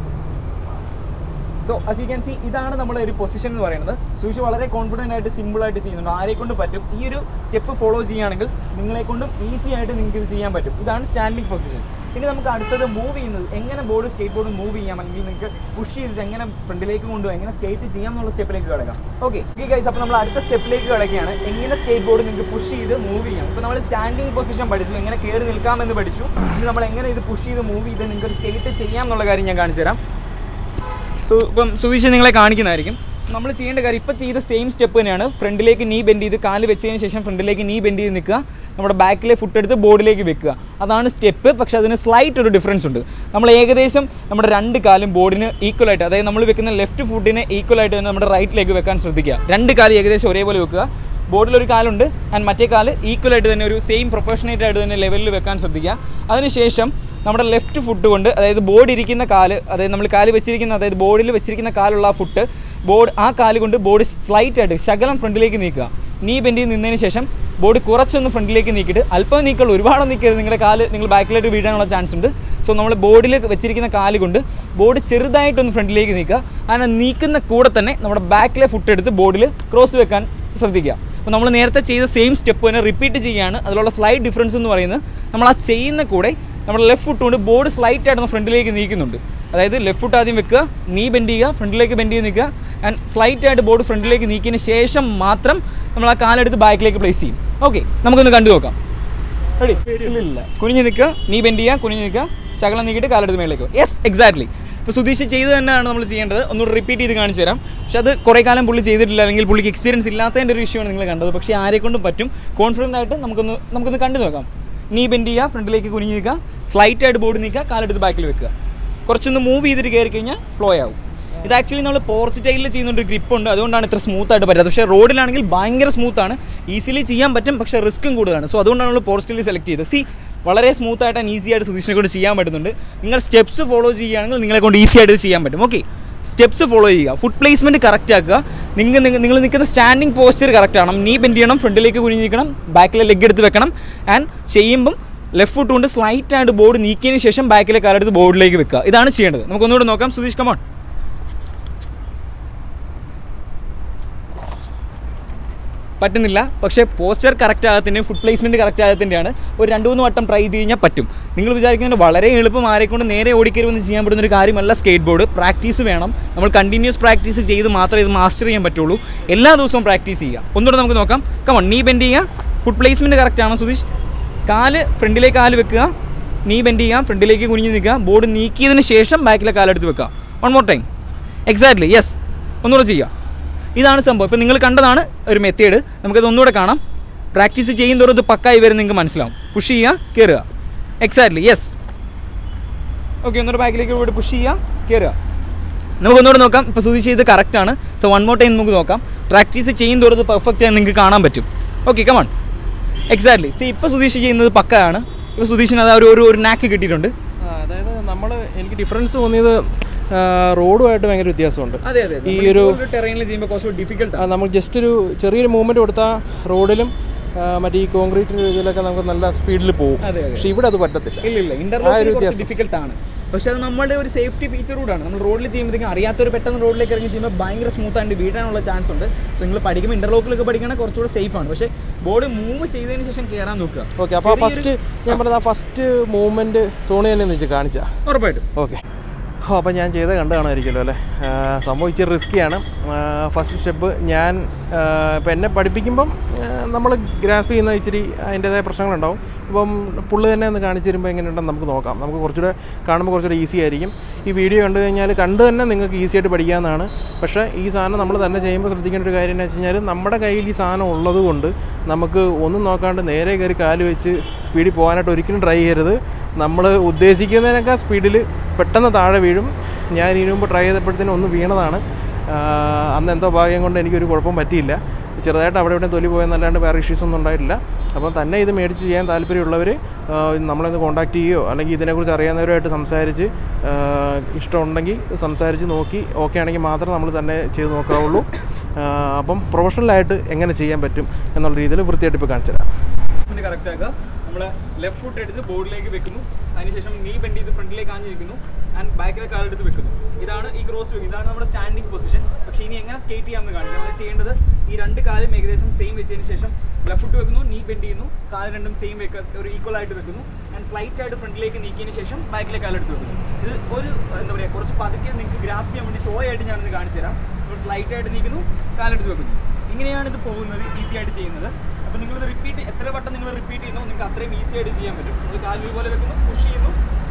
so as you can see ഇതാണ് നമ്മുടെ ഒരു പൊസിഷൻ എന്ന് പറയുന്നത് സൂക്ഷി വളരെ കോൺഫിഡൻ്റ് ആയിട്ട് സിമ്പിൾ ആയിട്ട് ചെയ്യുന്നുണ്ട് ആരെ കൊണ്ട് പറ്റും ഈ ഒരു സ്റ്റെപ്പ് ഫോളോ ചെയ്യുകയാണെങ്കിൽ നിങ്ങളെ കൊണ്ടും ഈസി ആയിട്ട് നിങ്ങൾക്ക് ഇത് ചെയ്യാൻ പറ്റും ഇതാണ് സ്റ്റാൻഡിങ് പൊസിഷൻ ഇനി നമുക്ക് അടുത്തത് മൂവ് ചെയ്യുന്നത് എങ്ങനെ ബോർഡ് സ്കേറ്റ് ബോർഡ് മൂവ് ചെയ്യാം അല്ലെങ്കിൽ നിങ്ങൾക്ക് പുഷ് ചെയ്തിട്ട് എങ്ങനെ ഫ്രണ്ടിലേക്ക് കൊണ്ടുപോകും എങ്ങനെ സ്കേറ്റ് ചെയ്യാം എന്നുള്ള സ്റ്റെപ്പിലേക്ക് കിടക്കാം ഓക്കെ ഓക്കെ ഗൈസ് അപ്പോൾ നമ്മൾ അടുത്ത സ്റ്റെപ്പിലേക്ക് കിടക്കുകയാണ് എങ്ങനെ സ്കേറ്റ് ബോർഡ് നിങ്ങൾക്ക് പുഷ് ചെയ്ത് മൂവ് ചെയ്യാം ഇപ്പോൾ നമ്മൾ സ്റ്റാൻഡിങ് പൊസിഷൻ പഠിച്ചു എങ്ങനെ കയറി നിൽക്കാമെന്ന് പഠിച്ചു ഇനി നമ്മൾ എങ്ങനെ ഇത് പുഷ് ചെയ്ത് മൂവ് ചെയ്ത് നിങ്ങൾക്ക് ഒരു സ്കേറ്റ് ചെയ്യാം എന്നുള്ള കാര്യം ഞാൻ കാണിച്ചു തരാം സോ ഇപ്പം സുതീഷ് നിങ്ങളെ കാണിക്കുന്നതായിരിക്കും നമ്മൾ ചെയ്യേണ്ട കാര്യം ഇപ്പോൾ ചെയ്ത സെയിം സ്റ്റെപ്പ് തന്നെയാണ് ഫ്രണ്ടിലേക്ക് നീ ബെൻഡ് ചെയ്ത് കാല് വെച്ചതിന് ശേഷം ഫ്രണ്ടിലേക്ക് നീ ബെൻഡ് ചെയ്ത് നിൽക്കുക നമ്മുടെ ബാക്കിലെ ഫുട്ട് എടുത്ത് ബോഡിലേക്ക് വെക്കുക അതാണ് സ്റ്റെപ്പ് പക്ഷേ അതിന് സ്ലൈറ്റ് ഒരു ഡിഫറൻസ് ഉണ്ട് നമ്മൾ ഏകദേശം നമ്മുടെ രണ്ട് കാലും ബോഡിന് ഈക്വൽ ആയിട്ട് അതായത് നമ്മൾ വെക്കുന്ന ലെഫ്റ്റ് ഫുട്ടിന് ഈക്വൽ ആയിട്ട് തന്നെ നമ്മുടെ റൈറ്റ് ലെഗ് വെക്കാൻ ശ്രദ്ധിക്കുക രണ്ട് കാല് ഏകദേശം ഒരേപോലെ വെക്കുക ബോർഡിൽ ഒരു കാലുണ്ട് ആൻഡ് മറ്റേ കാല് ഈക്വൽ ആയിട്ട് തന്നെ ഒരു സെയിം പ്രൊപ്പോർഷനേറ്റ് ആയിട്ട് തന്നെ ലെവലിൽ വെക്കാൻ ശ്രദ്ധിക്കുക അതിനുശേഷം നമ്മുടെ ലെഫ്റ്റ് ഫുട്ട് കൊണ്ട് അതായത് ബോർഡ് ഇരിക്കുന്ന കാല് അതായത് നമ്മൾ കാല് വെച്ചിരിക്കുന്ന അതായത് ബോർഡിൽ വെച്ചിരിക്കുന്ന കാലുള്ള ആ ഫുട്ട് ബോർഡ് ആ കാല് കൊണ്ട് ബോർഡ് സ്ലൈറ്റ് ആയിട്ട് ശകലം ഫ്രണ്ടിലേക്ക് നീക്കുക നീ ബെൻഡ് ചെയ്ത് നിന്നതിന് ശേഷം ബോർഡ് കുറച്ചൊന്ന് ഫ്രണ്ടിലേക്ക് നീക്കിയിട്ട് അല്പം നീക്കുള്ളൂ ഒരുപാട് നീക്കരുത് നിങ്ങളുടെ കാല് നിങ്ങൾ ബാക്കിലോട്ട് വീഴാനുള്ള ചാൻസ് ഉണ്ട് സോ നമ്മൾ ബോർഡിൽ വെച്ചിരിക്കുന്ന കാല് കൊണ്ട് ബോർഡ് ചെറുതായിട്ടൊന്ന് ഫ്രണ്ടിലേക്ക് നീക്കുക അങ്ങനെ നീക്കുന്ന കൂടെ തന്നെ നമ്മുടെ ബാക്കിലെ ഫുട്ട് എടുത്ത് ബോർഡിൽ ക്രോസ് വെക്കാൻ ശ്രദ്ധിക്കുക അപ്പോൾ നമ്മൾ നേരത്തെ ചെയ്ത സെയിം സ്റ്റെപ്പ് തന്നെ റിപ്പീറ്റ് ചെയ്യുകയാണ് അതിലുള്ള സ്ലൈഡ് ഡിഫറൻസ് എന്ന് പറയുന്നത് നമ്മൾ ആ ചെയ്യുന്ന കൂടെ നമ്മുടെ ലെഫ്റ്റ് ഫുട്ട് കൊണ്ട് ബോർഡ് സ്ലൈറ്റ് ആയിട്ട് ഫ്രണ്ടിലേക്ക് നീക്കുന്നുണ്ട് അതായത് ലെഫ്റ്റ് ഫുട്ട് ആദ്യം വെക്കുക നീ ബെൻഡ് ചെയ്യുക ഫ്രണ്ടിലേക്ക് ബെൻഡ് ചെയ്ത് നിൽക്കുക ആൻഡ് സ്ലൈറ്റ് ആയിട്ട് ബോർഡ് ഫ്രണ്ടിലേക്ക് നീക്കിയതിന് ശേഷം മാത്രം നമ്മൾ ആ കാലെടുത്ത് ബാക്കിലേക്ക് പ്ലേസ് ചെയ്യും ഓക്കെ നമുക്കൊന്ന് കണ്ടു നോക്കാം റെഡി ഇല്ല ഇല്ല കുനിഞ്ഞ് നിൽക്കുക നീ ബെൻഡ് ചെയ്യുക കുനിഞ്ഞ് നിൽക്കുക ശകലം നീക്കിയിട്ട് കാലെടുത്ത് മേളിലേക്ക് യെസ് എക്സാക്ട്ലി ഇപ്പോൾ സുധീഷ് ചെയ്ത് തന്നെയാണ് നമ്മൾ ചെയ്യേണ്ടത് ഒന്നുകൂടി റിപ്പീറ്റ് ചെയ്ത് കാണിച്ചു തരാം പക്ഷേ അത് കുറേ കാലം പുള്ളി ചെയ്തിട്ടില്ല അല്ലെങ്കിൽ പുള്ളിക്ക് എക്സ്പീരിയൻസ് ഇല്ലാത്തതിൻ്റെ ഒരു ഇഷ്യൂ ആണ് നിങ്ങൾ കണ്ടത് പക്ഷേ ആരെ കൊണ്ടും പറ്റും കോൺഫിഡൻ്റ് ആയിട്ട് നമുക്കൊന്ന് നമുക്കൊന്ന് കണ്ടു നോക്കാം നീ ബെൻഡ് ചെയ്യുക ഫ്രണ്ടിലേക്ക് കുനിഞ്ഞ് നിൽക്കുക സ്ലൈറ്റ് ആയിട്ട് ബോർഡ് നിൽക്കുക കാലെടുത്ത് ബാക്കിൽ വെക്കുക കുറച്ചൊന്ന് മൂവ് ചെയ്തിട്ട് കയറി കഴിഞ്ഞാൽ ഫ്ലോ ആവും ഇത് ആക്ച്വലി നമ്മൾ പോർച്ച് ടൈലിൽ ചെയ്യുന്ന ഒരു ഗ്രിപ്പ് ഉണ്ട് അതുകൊണ്ടാണ് ഇത്ര സ്മൂത്ത് ആയിട്ട് പറ്റാത്തത് പക്ഷേ റോഡിലാണെങ്കിൽ ഭയങ്കര സ്മൂത്ത് ആണ് ഈസിലി ചെയ്യാൻ പറ്റും പക്ഷേ റിസ്ക്കും കൂടുതലാണ് സോ അതുകൊണ്ടാണ് നമ്മൾ പോർച്ച് ടൈലിൽ സെലക്ട് ചെയ്തത് സി വളരെ സ്മൂത്ത് ആയിട്ട് ആൻഡ് ഈസി ആയിട്ട് സുധീഷിനെ കൊണ്ട് ചെയ്യാൻ പറ്റുന്നുണ്ട് നിങ്ങൾ സ്റ്റെപ്സ് ഫോളോ ചെയ്യുകയാണെങ്കിൽ നിങ്ങളെ കൊണ്ട് ഈസി ആയിട്ട് ഇത് ചെയ്യാൻ പറ്റും ഓക്കെ സ്റ്റെപ്സ് ഫോളോ ചെയ്യുക ഫുഡ് പ്ലേസ്മെൻറ്റ് കറക്റ്റ് ആക്കുക നിങ്ങൾ നിങ്ങൾ നിൽക്കുന്ന സ്റ്റാൻഡിങ് പോസ്ചർ കറക്റ്റ് ആവണം നീ ബെൻഡ് ചെയ്യണം ഫ്രണ്ടിലേക്ക് കുനിഞ്ഞ് നിൽക്കണം ബാക്കിലെ ലെഗ് എടുത്ത് വെക്കണം ആൻഡ് ചെയ്യുമ്പം ലെഫ്റ്റ് ഫുട്ട് കൊണ്ട് സ്ലൈറ്റ് ആയിട്ട് ബോർഡ് നീക്കിയതിന് ശേഷം ബാക്കിലെ കാലെടുത്ത് ബോർഡിലേക്ക് വെക്കുക ഇതാണ് ചെയ്യേണ്ടത് നമുക്കൊന്നുകൂടെ നോക്കാം സുധീഷ് കമോൺ പറ്റുന്നില്ല പക്ഷേ പോസ്റ്റർ കറക്റ്റ് ആകത്തിൻ്റെ ഫുഡ് പ്ലേസ്മെൻറ്റ് കറക്റ്റ് ആകത്തിൻ്റെയാണ് ഒരു രണ്ട് മൂന്ന് വട്ടം ട്രൈ ചെയ്ത് കഴിഞ്ഞാൽ പറ്റും നിങ്ങൾ വിചാരിക്കുന്നത് വളരെ എളുപ്പം ആരെക്കൊണ്ട് നേരെ ഓടിക്കരുമെന്ന് ചെയ്യാൻ പറ്റുന്ന ഒരു കാര്യമല്ല സ്കേറ്റ് ബോർഡ് പ്രാക്ടീസ് വേണം നമ്മൾ കണ്ടിന്യൂസ് പ്രാക്ടീസ് ചെയ്ത് മാത്രമേ ഇത് മാസ്റ്റർ ചെയ്യാൻ പറ്റുള്ളൂ എല്ലാ ദിവസവും പ്രാക്ടീസ് ചെയ്യുക ഒന്നുകൂടെ നമുക്ക് നോക്കാം കമൺ നീ ബെൻഡ് ചെയ്യുക ഫുഡ് പ്ലേസ്മെൻറ്റ് കറക്റ്റ് ആണോ സുധീഷ് കാല് ഫ്രണ്ടിലേക്ക് കാല് വെക്കുക നീ ബെൻഡ് ചെയ്യുക ഫ്രണ്ടിലേക്ക് കുനിഞ്ഞ് നിൽക്കുക ബോർഡ് നീക്കിയതിന് ശേഷം ബാക്കിലെ കാലെടുത്ത് വെക്കുക one more time exactly yes ഒന്നുകൂടെ ചെയ്യുക ഇതാണ് സംഭവം ഇപ്പോൾ നിങ്ങൾ കണ്ടതാണ് ഒരു മെത്തേഡ് നമുക്കത് ഒന്നുകൂടെ കാണാം പ്രാക്ടീസ് ചെയ്യുന്നതോറും ഇത് പക്കായി വരും നിങ്ങൾക്ക് മനസ്സിലാവും പുഷ് ചെയ്യുക കയറുക എക്സാക്ട്ലി യെസ് ഓക്കെ ഒന്നുകൂടെ ബാക്കിലേക്ക് ഇവിടെ പുഷ് ചെയ്യുക കയറുക നമുക്ക് ഒന്നുകൂടെ നോക്കാം ഇപ്പോൾ സുധി ചെയ്ത് കറക്റ്റാണ് സോ വൺ മോർ ടൈം നമുക്ക് നോക്കാം പ്രാക്ടീസ് ചെയ്യുന്നതോറും ഇത് പെർഫെക്റ്റ് ആയി നിങ്ങൾക്ക് കാണാൻ പറ്റും ഓക്കെ കമാൺ എക്സാക്ട്ലി സി ഇപ്പോൾ സുധീഷ് ചെയ്യുന്നത് പക്കയാണ് ഇപ്പോൾ സുധീഷിന് അത് ആ ഒരു ഒരു ഒരു നാക്ക് കിട്ടിയിട്ടുണ്ട്
ആ, അതായത് നമ്മൾ എനിക്ക് ഡിഫറൻസ് തോന്നിയത് ആ, റോഡുമായിട്ട് ഭയങ്കര വ്യത്യാസമുണ്ട്
അതെ അതെ
ഈ ഒരു
ടെറൈനിൽ ചെയ്യുമ്പോൾ കുറച്ച് ഡിഫിക്കൽട്ട്
ആ, നമുക്ക് ജസ്റ്റ് ഒരു ചെറിയൊരു മൂവ്മെൻറ്റ് കൊടുത്താൽ റോഡിലും ആ, മറ്റേ ഈ കോൺക്രീറ്റിൻ്റെ ഇതിലൊക്കെ നമുക്ക് നല്ല സ്പീഡിൽ പോകും
അതെ അതെ
പക്ഷേ ഇവിടെ അത് പറ്റത്തില്ല
ഇല്ല ഇല്ല ഇന്റർലോക്കിൽ കുറച്ച് ഡിഫിക്കൽട്ട് ആണ് പക്ഷെ അത് നമ്മുടെ ഒരു സേഫ്റ്റി ഫീച്ചർ കൂടാണ് നമ്മൾ റോഡിൽ ചെയ്യുമ്പോഴത്തേക്കും അറിയാത്തൊരു പെട്ടെന്ന് റോഡിലേക്ക് ഇറങ്ങി ചെയ്യുമ്പോൾ ഭയങ്കര സ്മൂത്ത് ആയിട്ട് വീഴാനുള്ള ചാൻസ് ഉണ്ട് സോ നിങ്ങൾ പഠിക്കുമ്പോൾ ഇന്റർലോക്കിലൊക്കെ പഠിക്കണേ കുറച്ചുകൂടെ സേഫ് ആണ് പക്ഷേ ബോർഡ് മൂവ് ചെയ്തതിന് ശേഷം കയറാൻ നോക്കുക
ഓക്കെ അപ്പോൾ ഫസ്റ്റ് ഞാൻ പറഞ്ഞത് ആ ഫസ്റ്റ് മൂവ്മെൻറ്റ് സോണി തന്നെ വെച്ച് കാണിച്ചാൽ
ഉറപ്പായിട്ടും
ഓക്കെ ഓ അപ്പോൾ ഞാൻ ചെയ്ത് കണ്ടു കാണുമായിരിക്കുമല്ലോ അല്ലേ ആ, സംഭവം ഇച്ചിരി റിസ്ക്കിയാണ് ഫസ്റ്റ് സ്റ്റെപ്പ് ഞാൻ ഇപ്പം എന്നെ പഠിപ്പിക്കുമ്പം നമ്മൾ ഗ്രാസ്പ് ചെയ്യുന്ന ഇച്ചിരി അതിൻ്റേതായ പ്രശ്നങ്ങളുണ്ടാവും ഇപ്പം പുള്ളി തന്നെ ഒന്ന് കാണിച്ചു തരുമ്പോൾ എങ്ങനെയുണ്ടെന്ന് നമുക്ക് നോക്കാം നമുക്ക് കുറച്ചുകൂടെ കാണുമ്പോൾ കുറച്ചുകൂടെ ഈസി ആയിരിക്കും ഈ വീഡിയോ കണ്ടു കഴിഞ്ഞാൽ കണ്ട് തന്നെ നിങ്ങൾക്ക് ഈസി ആയിട്ട് പഠിക്കാവുന്നതാണ് പക്ഷേ ഈ സാധനം നമ്മൾ തന്നെ ചെയ്യുമ്പോൾ ശ്രദ്ധിക്കേണ്ട ഒരു കാര്യം എന്ന് വെച്ച് കഴിഞ്ഞാൽ നമ്മുടെ കയ്യിൽ ഈ സാധനം ഉള്ളത് കൊണ്ട് നമുക്ക് ഒന്നും നോക്കാണ്ട് നേരെ കയറി കാല് വെച്ച് സ്പീഡിൽ പോകാനായിട്ട് ഒരിക്കലും ട്രൈ ചെയ്യരുത് നമ്മൾ ഉദ്ദേശിക്കുന്നതിനേക്കാൾ സ്പീഡിൽ പെട്ടെന്ന് താഴെ വീഴും ഞാൻ ഇതിനു മുമ്പ് ട്രൈ ചെയ്തപ്പോഴത്തേനും ഒന്ന് വീണതാണ് ആഹ് അന്ന് എന്തോ ഭാഗ്യം കൊണ്ട് എനിക്കൊരു കുഴപ്പം പറ്റിയില്ല ചെറുതായിട്ട് അവിടെ ഇവിടെ തൊലി പോയെന്നല്ലാണ്ട് വേറെ ഇഷ്യൂസ് ഒന്നും ഉണ്ടായിട്ടില്ല അപ്പം തന്നെ ഇത് മേടിച്ച് ചെയ്യാൻ താല്പര്യമുള്ളവർ നമ്മളൊന്ന് കോൺടാക്ട് ചെയ്യുകയോ അല്ലെങ്കിൽ ഇതിനെക്കുറിച്ച് അറിയാവുന്നവരുമായിട്ട് സംസാരിച്ച് ആഹ് ഇഷ്ടമുണ്ടെങ്കിൽ സംസാരിച്ച് നോക്കി ഓക്കെ ആണെങ്കിൽ മാത്രം നമ്മൾ തന്നെ ചെയ്ത് നോക്കാവുള്ളൂ ആഹ് അപ്പം പ്രൊഫഷണലായിട്ട് എങ്ങനെ ചെയ്യാൻ പറ്റും എന്നുള്ള രീതിയിൽ വൃത്തിയായിട്ട് ഇപ്പോൾ കാണിച്ചു തരാം
കറക്റ്റ് ആക്കുക നമ്മൾ ലെഫ്റ്റ് ഫുട്ട് എടുത്ത് ബോർഡിലേക്ക് വെക്കുന്നു അതിനുശേഷം നീ ബെൻഡ് ചെയ്ത് ഫ്രണ്ടിലേക്ക് ആഞ്ഞ് നിൽക്കുന്നു ആൻഡ് ബാക്കിലെ കാലെടുത്ത് വെക്കുന്നു ഇതാണ് ഈ ക്രോസ് വെക്കുന്നത് ഇതാണ് നമ്മുടെ സ്റ്റാൻഡിങ് പൊസിഷൻ പക്ഷേ ഇനി എങ്ങനെ സ്കേറ്റ് ചെയ്യാമെന്ന് കാണിക്കാം നമ്മൾ ചെയ്യേണ്ടത് ഈ രണ്ട് കാലും ഏകദേശം സെയിം വെച്ചതിന് ശേഷം ലെഫ്റ്റ് ഫുട്ട് വെക്കുന്നു നീ ബെൻഡ് ചെയ്യുന്നു കാല് രണ്ടും സെയിം വെക്കുക ഒരു ഈക്വൽ ആയിട്ട് വെക്കുന്നു ആൻഡ് സ്ലൈറ്റ് ആയിട്ട് ഫ്രണ്ടിലേക്ക് നീക്കിയതിന് ശേഷം ബാക്കിലെ കാലെടുത്ത് വെക്കുന്നു ഇത് ഒരു എന്താ പറയുക കുറച്ച് പതുക്കെ നിങ്ങൾക്ക് ഗ്രാസ്പ് ചെയ്യാൻ വേണ്ടി സ്ലോ ആയിട്ട് ഞാനിത് കാണിച്ചു തരാം സ്ലൈറ്റ് ആയിട്ട് നീക്കുന്നു കാലെടുത്ത് വെക്കുന്നു ഇങ്ങനെയാണ് ഇത് പോകുന്നത് ഈസി ആയിട്ട് ചെയ്യുന്നത് അപ്പോൾ നിങ്ങളിത് റിപ്പീറ്റ് എത്ര വട്ടം നിങ്ങൾ റിപ്പീറ്റ് ചെയ്യുന്നു നിങ്ങൾക്ക് അത്രയും ഈസി ആയിട്ട് ചെയ്യാൻ പറ്റും നിങ്ങൾ കാല് പോലെ വെക്കുന്നു പുഷ് ചെയ്യുന്നു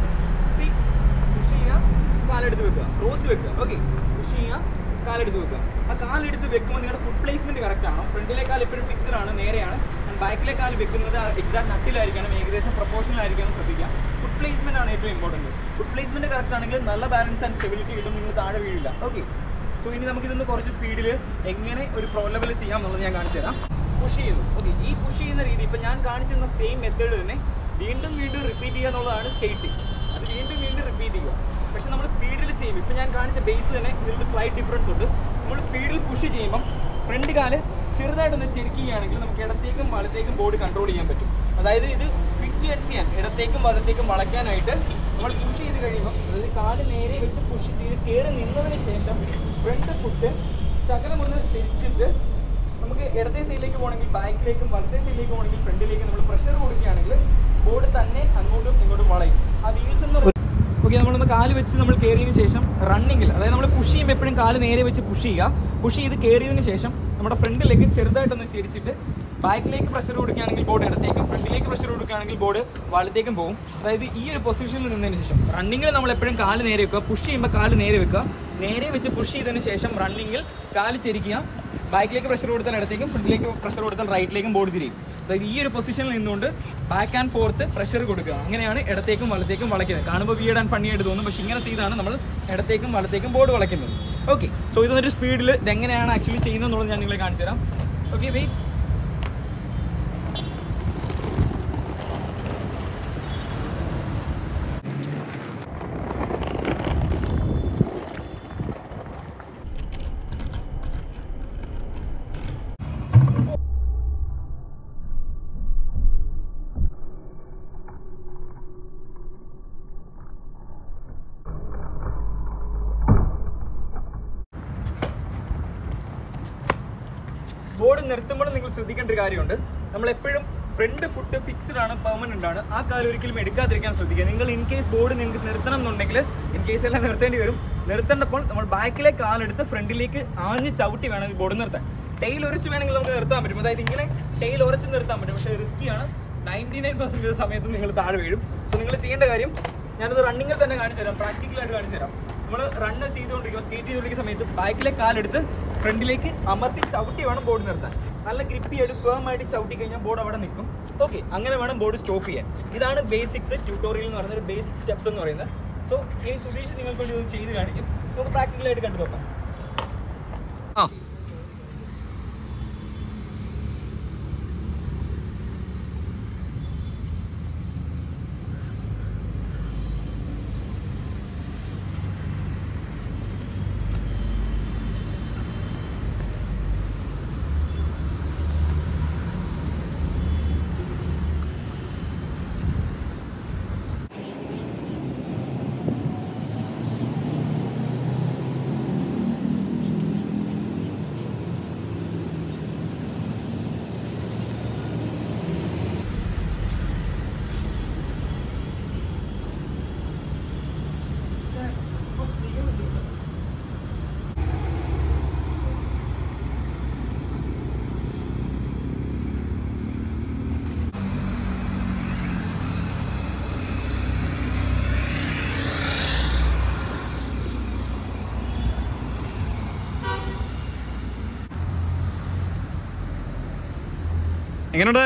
സി പുഷ് ചെയ്യുക കാലെടുത്ത് വെക്കുക ക്രോസ് വെക്കുക ഓക്കെ പുഷ് ചെയ്യുക കാലെടുത്ത് വെക്കുക ആ കാലെടുത്ത് വെക്കുമ്പോൾ നിങ്ങളുടെ ഫുഡ് പ്ലേസ്മെന്റ് കറക്റ്റ് ആണോ ഫ്രണ്ടിലെ കാൽ എപ്പോഴും ഫിക്സഡ് ആണ് നേരെയാണ് ബാക്കിലെ കാൽ വെക്കുന്നത് എക്സാക്ട് നട്ടിലായിരിക്കണം ഏകദേശം പ്രൊപ്പോർഷണൽ ആയിരിക്കണം ശ്രദ്ധിക്കുക ഫുഡ് പ്ലേസ്മെന്റ് ആണ് ഏറ്റവും ഇമ്പോർട്ടൻറ്റ് ഫുഡ് പ്ലേസ്മെന്റ് കറക്റ്റ് ആണെങ്കിൽ നല്ല ബാലൻസ് ആൻഡ് സ്റ്റെബിലിറ്റി കിട്ടും നിങ്ങൾ താഴെ വീഴില്ല ഓക്കെ സോ ഇനി നമുക്കിതൊന്ന് കുറച്ച് സ്പീഡിൽ എങ്ങനെ ഒരു പ്രോ ലെവൽ ചെയ്യാം എന്നുള്ളത് ഞാൻ കാണിച്ചു തരാം പുഷ് ചെയ്യുന്നു ഓക്കെ ഈ പുഷ് ചെയ്യുന്ന രീതി ഇപ്പൊ ഞാൻ കാണിച്ചിരുന്ന സെയിം മെത്തേഡ് തന്നെ വീണ്ടും വീണ്ടും റിപ്പീറ്റ് ചെയ്യുക എന്നുള്ളതാണ് സ്കേറ്റിംഗ് അത് വീണ്ടും വീണ്ടും റിപ്പീറ്റ് ചെയ്യുക പക്ഷെ നമ്മൾ സ്പീഡിൽ ചെയ്യും ഇപ്പൊ ഞാൻ കാണിച്ച ബേസ് തന്നെ ഇതിൽ സ്ലൈറ്റ് ഡിഫറൻസ് ഉണ്ട് നമ്മൾ സ്പീഡിൽ പുഷ് ചെയ്യുമ്പം ഫ്രണ്ട് കാല് ചെറുതായിട്ടൊന്ന് ചെരുക്കുകയാണെങ്കിൽ നമുക്ക് ഇടത്തേക്കും വലത്തേക്കും ബോർഡ് കൺട്രോൾ ചെയ്യാൻ പറ്റും അതായത് ഇത് ഫിറ്റ് ആൻഡ് ചെയ്യാൻ ഇടത്തേക്കും വലത്തേക്കും വളയ്ക്കാനായിട്ട് നമ്മൾ പുഷ് ചെയ്ത് കഴിയുമ്പോൾ അതായത് കാല് നേരെ വെച്ച് പുഷ് ചെയ്ത് കയറി നിന്നതിന് ശേഷം ഫ്രണ്ട് ഫുട്ട് ശകലം ഒന്ന് ചെരിച്ചിട്ട് നമുക്ക് ഇടത്തെ സൈഡിലേക്ക് പോകണമെങ്കിൽ ബാക്കിലേക്കും വലത്തെ സൈഡിലേക്ക് പോകണമെങ്കിൽ ഫ്രണ്ടിലേക്ക് നമ്മൾ പ്രഷർ കൊടുക്കുകയാണെങ്കിൽ ബോർഡ് തന്നെ അങ്ങോട്ടും ഇങ്ങോട്ടും വളയും ആ വീൽസ് എന്ന് പറയുന്നത് ഓക്കെ നമ്മളൊന്ന് കാല് വെച്ച് നമ്മൾ കയറിയതിന് ശേഷം റണ്ണിങ്ങിൽ അതായത് നമ്മൾ പുഷ് ചെയ്യുമ്പോൾ എപ്പോഴും കാല് നേരെ വെച്ച് പുഷ് ചെയ്യുക പുഷ് ചെയ്ത് കയറിയതിന് ശേഷം നമ്മുടെ ഫ്രണ്ടിലേക്ക് ചെറുതായിട്ടൊന്ന് ചെരിച്ചിട്ട് ബാക്കിലേക്ക് പ്രഷർ കൊടുക്കുകയാണെങ്കിൽ ബോർഡ് ഇടത്തേക്കും ഫ്രണ്ടിലേക്ക് പ്രഷർ കൊടുക്കുകയാണെങ്കിൽ ബോർഡ് വലത്തേക്കും പോകും അതായത് ഈ ഒരു പൊസിഷനിൽ നിന്നതിന് ശേഷം റണ്ണിങ്ങിൽ നമ്മൾ എപ്പോഴും കാല് നേരെ വെക്കുക പുഷ് ചെയ്യുമ്പോൾ കാല് നേരെ വെക്കുക നേരെ വെച്ച് പുഷ് ചെയ്തതിന് ശേഷം റണ്ണിങ്ങിൽ കാല് ചെരിക്കുക ബാക്കിലേക്ക് പ്രഷർ കൊടുത്താൽ ഇടത്തേക്കും ഫ്രണ്ടിലേക്ക് പ്രഷർ കൊടുത്താൽ റൈറ്റിലേക്കും ബോർഡ് തിരിയും അതായത് ഈ ഒരു പൊസിഷനിൽ നിന്നുകൊണ്ട് ബാക്ക് ആൻഡ് ഫോർത്ത് പ്രഷർ കൊടുക്കുക അങ്ങനെയാണ് ഇടത്തേക്കും വലത്തേക്കും വളയ്ക്കുന്നത് കാണുമ്പോൾ വിയഡ് ആൻഡ് ഫണ്ണി ആയിട്ട് തോന്നും പക്ഷേ ഇങ്ങനെ ചെയ്താണ് നമ്മൾ ഇടത്തേക്കും വലത്തേക്കും ബോർഡ് വളയ്ക്കുന്നത് ഓക്കെ സോ ഇതൊരു സ്പീഡിൽ ഇതെങ്ങനെയാണ് ആക്ച്വലി ചെയ്യുന്നത് എന്നുള്ളത് ഞാൻ നിങ്ങളെ കാണിച്ചു തരാം ഓക്കെ വെയിറ്റ് ബോർഡ് നിർത്തുമ്പോൾ നിങ്ങൾ ശ്രദ്ധിക്കേണ്ട ഒരു കാര്യമുണ്ട് നമ്മൾ എപ്പോഴും ഫ്രണ്ട് ഫുട്ട് ഫിക്സ്ഡ് ആണ് പെർമനന്റ് ആണ് ആ കാലം ഒരിക്കലും എടുക്കാതിരിക്കാൻ ശ്രദ്ധിക്കുക നിങ്ങൾ ഇൻ കേസ് ബോർഡ് നിങ്ങൾക്ക് നിർത്തണം എന്നുണ്ടെങ്കിൽ ഇൻ കേസ് എല്ലാം നിർത്തേണ്ടി വരും നിർത്തേണ്ടപ്പോൾ നമ്മൾ ബാക്കിലെ കാലെടുത്ത് ഫ്രണ്ടിലേക്ക് ആഞ്ഞ് ചവിട്ടി വേണം ഈ ബോർഡ് നിർത്താൻ ടെയിൽ ഉരച്ച് വേണമെങ്കിൽ നമുക്ക് നിർത്താൻ പറ്റും അതായത് ഇങ്ങനെ ടെയിൽ ഉരച്ച് നിർത്താൻ പറ്റും പക്ഷേ റിസ്ക്കിയാണ് നയൻറ്റി നയൻ പെർസെൻറ്റേജ് സമയത്തും നിങ്ങൾ താഴെ വീഴും സോ നിങ്ങൾ ചെയ്യേണ്ട കാര്യം ഞാനത് റണ്ണിങ്ങിൽ തന്നെ കാണിച്ചു തരാം പ്രാക്ടിക്കലായിട്ട് കാണിച്ചു തരാം നമ്മൾ റണ്ണ് ചെയ്തുകൊണ്ടിരിക്കുക സ്കേറ്റ് ചെയ്തുകൊണ്ടിരിക്കുന്ന സമയത്ത് ബാക്കിലെ കാലെടുത്ത് ഫ്രണ്ടിലേക്ക് അമർത്തി ചവിട്ടി വേണം ബോർഡ് നിർത്താൻ നല്ല ഗ്രിപ്പി ആയിട്ട് ഫേം ആയിട്ട് ചവിട്ടി കഴിഞ്ഞാൽ ബോർഡ് അവിടെ നിൽക്കും ഓക്കെ അങ്ങനെ വേണം ബോർഡ് സ്റ്റോപ്പ് ചെയ്യാൻ ഇതാണ് ബേസിക്സ് ട്യൂട്ടോറിയൽ എന്ന് പറയുന്ന ഒരു ബേസിക് സ്റ്റെപ്സ് എന്ന് പറയുന്നത് സോ ഇനി സുധീഷ് നിങ്ങൾക്ക് വേണ്ടി ഇത് ചെയ്ത് കാണിക്കും നമുക്ക് പ്രാക്ടിക്കലായിട്ട് കണ്ടു നോക്കാം
ആ
എങ്ങനെയുണ്ട്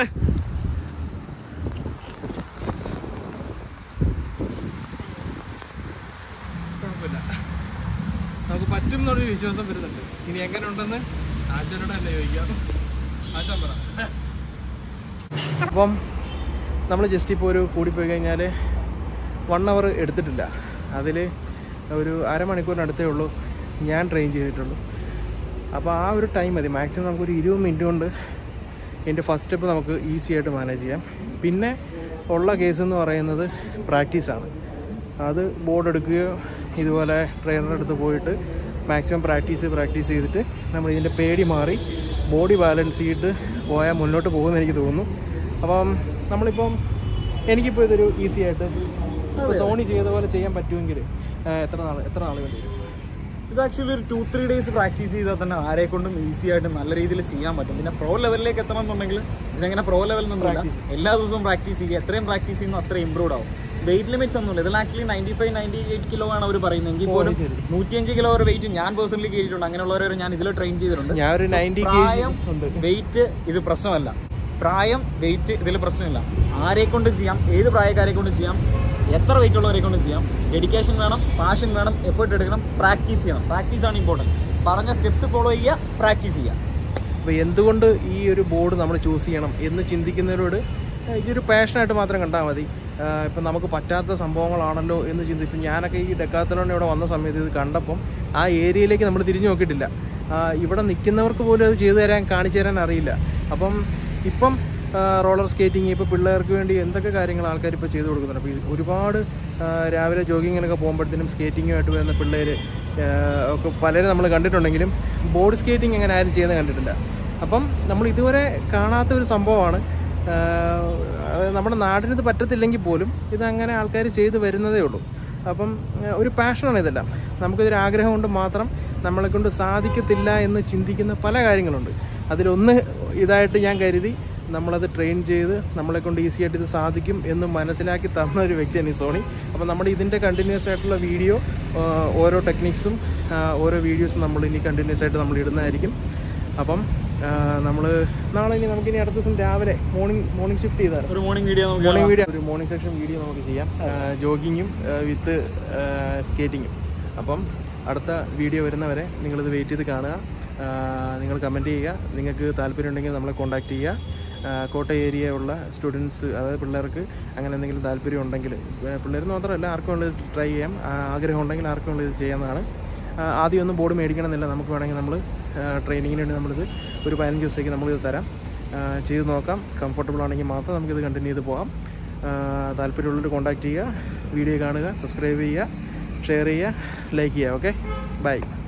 കുഴപ്പമില്ല നമുക്ക് പറ്റും എന്നൊരു വിശ്വാസം വരുന്നുണ്ട് ഇനി എങ്ങനെ ഉണ്ടെന്ന് ആശാനോട് തന്നെ ചോദിക്കാം ആശാൻ പറ അപ്പം നമ്മൾ ജസ്റ്റ് ഇപ്പോൾ ഒരു കൂടിപ്പോയി കഴിഞ്ഞാൽ വൺ അവർ എടുത്തിട്ടില്ല അതിൽ ഒരു അരമണിക്കൂറിനടുത്തേ ഉള്ളൂ ഞാൻ ട്രെയിൻ ചെയ്തിട്ടുള്ളൂ അപ്പോൾ ആ ഒരു ടൈം മതി മാക്സിമം നമുക്കൊരു ഇരുപത് മിനിറ്റ് കൊണ്ട് എൻ്റെ ഫസ്റ്റ് സ്റ്റെപ്പ് നമുക്ക് ഈസി ആയിട്ട് മാനേജ് ചെയ്യാം പിന്നെ ഉള്ള കേസ് എന്ന് പറയുന്നത് പ്രാക്ടീസാണ് അത് ബോർഡ് എടുക്കുകയോ ഇതുപോലെ ട്രെയിനറുടെ അടുത്ത് പോയിട്ട് മാക്സിമം പ്രാക്ടീസ് പ്രാക്ടീസ് ചെയ്തിട്ട് നമ്മൾ ഇതിൻ്റെ പേടി മാറി ബോഡി ബാലൻസ് ചെയ്തിട്ട് പോയാൽ മുന്നോട്ട് പോകുമെന്ന് എനിക്ക് തോന്നുന്നു അപ്പം നമ്മളിപ്പം എനിക്കിപ്പോൾ ഇതൊരു ഈസി ആയിട്ട് ഇപ്പോൾ സോണി ചെയ്ത പോലെ ചെയ്യാൻ പറ്റുമെങ്കിൽ ആ, എത്ര നാൾ എത്ര നാൾ വേണ്ടി വരും
ഇത് ആക്ച്വലി ഒരു ടു ത്രീ ഡേയ്സ് പ്രാക്ടീസ് ചെയ്താൽ തന്നെ ആരെ കൊണ്ടും ഈസി ആയിട്ട് നല്ല രീതിയിൽ ചെയ്യാൻ പറ്റും പിന്നെ പ്രോ ലെവലിലേക്ക് എത്തണം എന്നുണ്ടെങ്കിൽ ഇതങ്ങനെ പ്രോ ലെവൽ എന്നൊന്നുമില്ല എല്ലാ ദിവസവും പ്രാക്ടീസ് ചെയ്യുക എത്രയും പ്രാക്ടീസ് ചെയ്യുന്നു അത്രയും ഇമ്പ്രൂവ് ആവും വെയിറ്റ് ലിമിറ്റ്സ് ഒന്നുമില്ല ഇതിൽ actually ninety five ninety eight kilo ആണ് അവർ പറയുന്നത് എങ്കിൽ പോലും
ശരി.
നൂറ്റിയഞ്ച് കിലോ വരെ വെയിറ്റ് ഞാൻ പേഴ്സണലി കയറിയിട്ടുണ്ട് അങ്ങനെയുള്ളവരെ ഞാൻ ഇതിൽ ട്രെയിൻ ചെയ്തിട്ടുണ്ട്
ഞാൻ ഒരു നയൻറ്റി കെ
പ്രായം
ഉണ്ട്
വെയിറ്റ് ഇത് പ്രശ്നമല്ല പ്രായം വെയിറ്റ് ഇതിൽ പ്രശ്നമില്ല ആരെ കൊണ്ടും ചെയ്യാം ഏത് പ്രായക്കാരെ കൊണ്ടും ചെയ്യാം എത്ര വെയിറ്റ് ഉള്ളവരെ കൊണ്ടും ചെയ്യാം ഡെഡിക്കേഷൻ വേണം പാഷൻ വേണം എഫേർട്ട് എടുക്കണം പ്രാക്ടീസ് ചെയ്യണം പ്രാക്ടീസ് ആണ് ഇമ്പോർട്ടൻറ്റ് പറഞ്ഞ സ്റ്റെപ്സ് ഫോളോ ചെയ്യുക പ്രാക്ടീസ് ചെയ്യുക
അപ്പോൾ എന്തുകൊണ്ട് ഈ ഒരു ബോർഡ് നമ്മൾ ചൂസ് ചെയ്യണം എന്ന് ചിന്തിക്കുന്നവരോട് ഏഹ് ഇതൊരു പാഷനായിട്ട് മാത്രം കണ്ടാൽ മതി ആഹ് ഇപ്പം നമുക്ക് പറ്റാത്ത സംഭവങ്ങളാണല്ലോ എന്ന് ചിന്തിക്കും ഞാനൊക്കെ ഈ ഡെക്കാത്തലോൺ ഇവിടെ വന്ന സമയത്ത് ഇത് കണ്ടപ്പം ആ ഏരിയയിലേക്ക് നമ്മൾ തിരിഞ്ഞു നോക്കിയിട്ടില്ല ആഹ് ഇവിടെ നിൽക്കുന്നവർക്ക് പോലും അത് ചെയ്തു തരാൻ കാണിച്ചു തരാൻ അറിയില്ല അപ്പം ഇപ്പം റോളർ സ്കേറ്റിംഗ് ഇപ്പോൾ പിള്ളേർക്ക് വേണ്ടി എന്തൊക്കെ കാര്യങ്ങൾ ആൾക്കാർ ഇപ്പോൾ ചെയ്തു കൊടുക്കുന്നുണ്ട് അപ്പോൾ ഈ ഒരുപാട് ആഹ് രാവിലെ ജോഗിങ്ങിനൊക്കെ പോകുമ്പോഴത്തേനും സ്കേറ്റിങ്ങുമായിട്ട് വരുന്ന പിള്ളേർ ഒക്കെ പലരും നമ്മൾ കണ്ടിട്ടുണ്ടെങ്കിലും ബോർഡ് സ്കേറ്റിംഗ് അങ്ങനെ ആരും ചെയ്യുന്നത് കണ്ടിട്ടില്ല അപ്പം നമ്മൾ ഇതുവരെ കാണാത്ത ഒരു സംഭവമാണ് ആഹ് അത് നമ്മുടെ നാടിന് ഇത് പറ്റത്തില്ലെങ്കിൽ പോലും ഇതങ്ങനെ ആൾക്കാർ ചെയ്തു വരുന്നതേ ഉള്ളൂ അപ്പം ആഹ് ഒരു പാഷനാണ് ഇതെല്ലാം നമുക്കിതൊരു ആഗ്രഹം കൊണ്ട് മാത്രം നമ്മളെ കൊണ്ട് സാധിക്കത്തില്ല എന്ന് ചിന്തിക്കുന്ന പല കാര്യങ്ങളുണ്ട് അതിലൊന്ന് ഇതായിട്ട് ഞാൻ കരുതി നമ്മളത് ട്രെയിൻ ചെയ്ത് നമ്മളെ കൊണ്ട് ഈസി ആയിട്ട് ഇത് സാധിക്കും എന്ന് മനസ്സിലാക്കി തന്ന ഒരു വ്യക്തിയാണ് ഈ സോണി അപ്പോൾ നമ്മുടെ ഇതിൻ്റെ കണ്ടിന്യൂസ് ആയിട്ടുള്ള വീഡിയോ ഓരോ ടെക്നിക്സും ഓരോ വീഡിയോസും നമ്മൾ ഇനി കണ്ടിന്യൂസ് ആയിട്ട് നമ്മൾ ഇടുന്നതായിരിക്കും അപ്പം നമ്മൾ നാളെ ഇനി നമുക്കിനി അടുത്ത ദിവസം രാവിലെ മോർണിംഗ് മോർണിംഗ് ഷിഫ്റ്റ് ചെയ്താൽ
ഒരു മോർണിംഗ് വീഡിയോ നമുക്ക്
മോർണിംഗ് വീഡിയോ ഒരു മോർണിംഗ് സെക്ഷൻ വീഡിയോ നമുക്ക് ചെയ്യാം ജോഗിങ്ങും വിത്ത് സ്കേറ്റിങ്ങും അപ്പം അടുത്ത വീഡിയോ വരുന്നവരെ നിങ്ങളിത് വെയിറ്റ് ചെയ്ത് കാണുക ആ, നിങ്ങൾ കമൻറ്റ് ചെയ്യുക നിങ്ങൾക്ക് താല്പര്യമുണ്ടെങ്കിൽ നമ്മളെ കോൺടാക്റ്റ് ചെയ്യുക ആ, കോട്ടയം ഏരിയ ഉള്ള സ്റ്റുഡൻസ് അതായത് പിള്ളേർക്ക് അങ്ങനെ എന്തെങ്കിലും താല്പര്യം ഉണ്ടെങ്കിൽ പിള്ളേർക്ക് മാത്രമല്ല ആർക്കും ഉള്ളത് ട്രൈ ചെയ്യാം ആ, ആഗ്രഹം ഉണ്ടെങ്കിൽ ആർക്കും ഉള്ളത് ഇത് ചെയ്യാവുന്നതാണ് ആ, ആദ്യം ഒന്നും ബോർഡ് മേടിക്കണമെന്നില്ല നമുക്ക് വേണമെങ്കിൽ നമ്മൾ ട്രെയിനിങ്ങിന് വേണ്ടി നമ്മളിത് ഒരു പതിനഞ്ച് ദിവസത്തേക്ക് നമ്മളിത് തരാം ആ, ചെയ്ത് നോക്കാം കംഫർട്ടബിൾ ആണെങ്കിൽ മാത്രം നമുക്കിത് കണ്ടിന്യൂ ചെയ്ത് പോകാം ആ, താല്പര്യമുള്ളവർ കോൺടാക്റ്റ് ചെയ്യുക വീഡിയോ കാണുക സബ്സ്ക്രൈബ് ചെയ്യുക ഷെയർ ചെയ്യുക ലൈക്ക് ചെയ്യുക ഓക്കെ ബൈ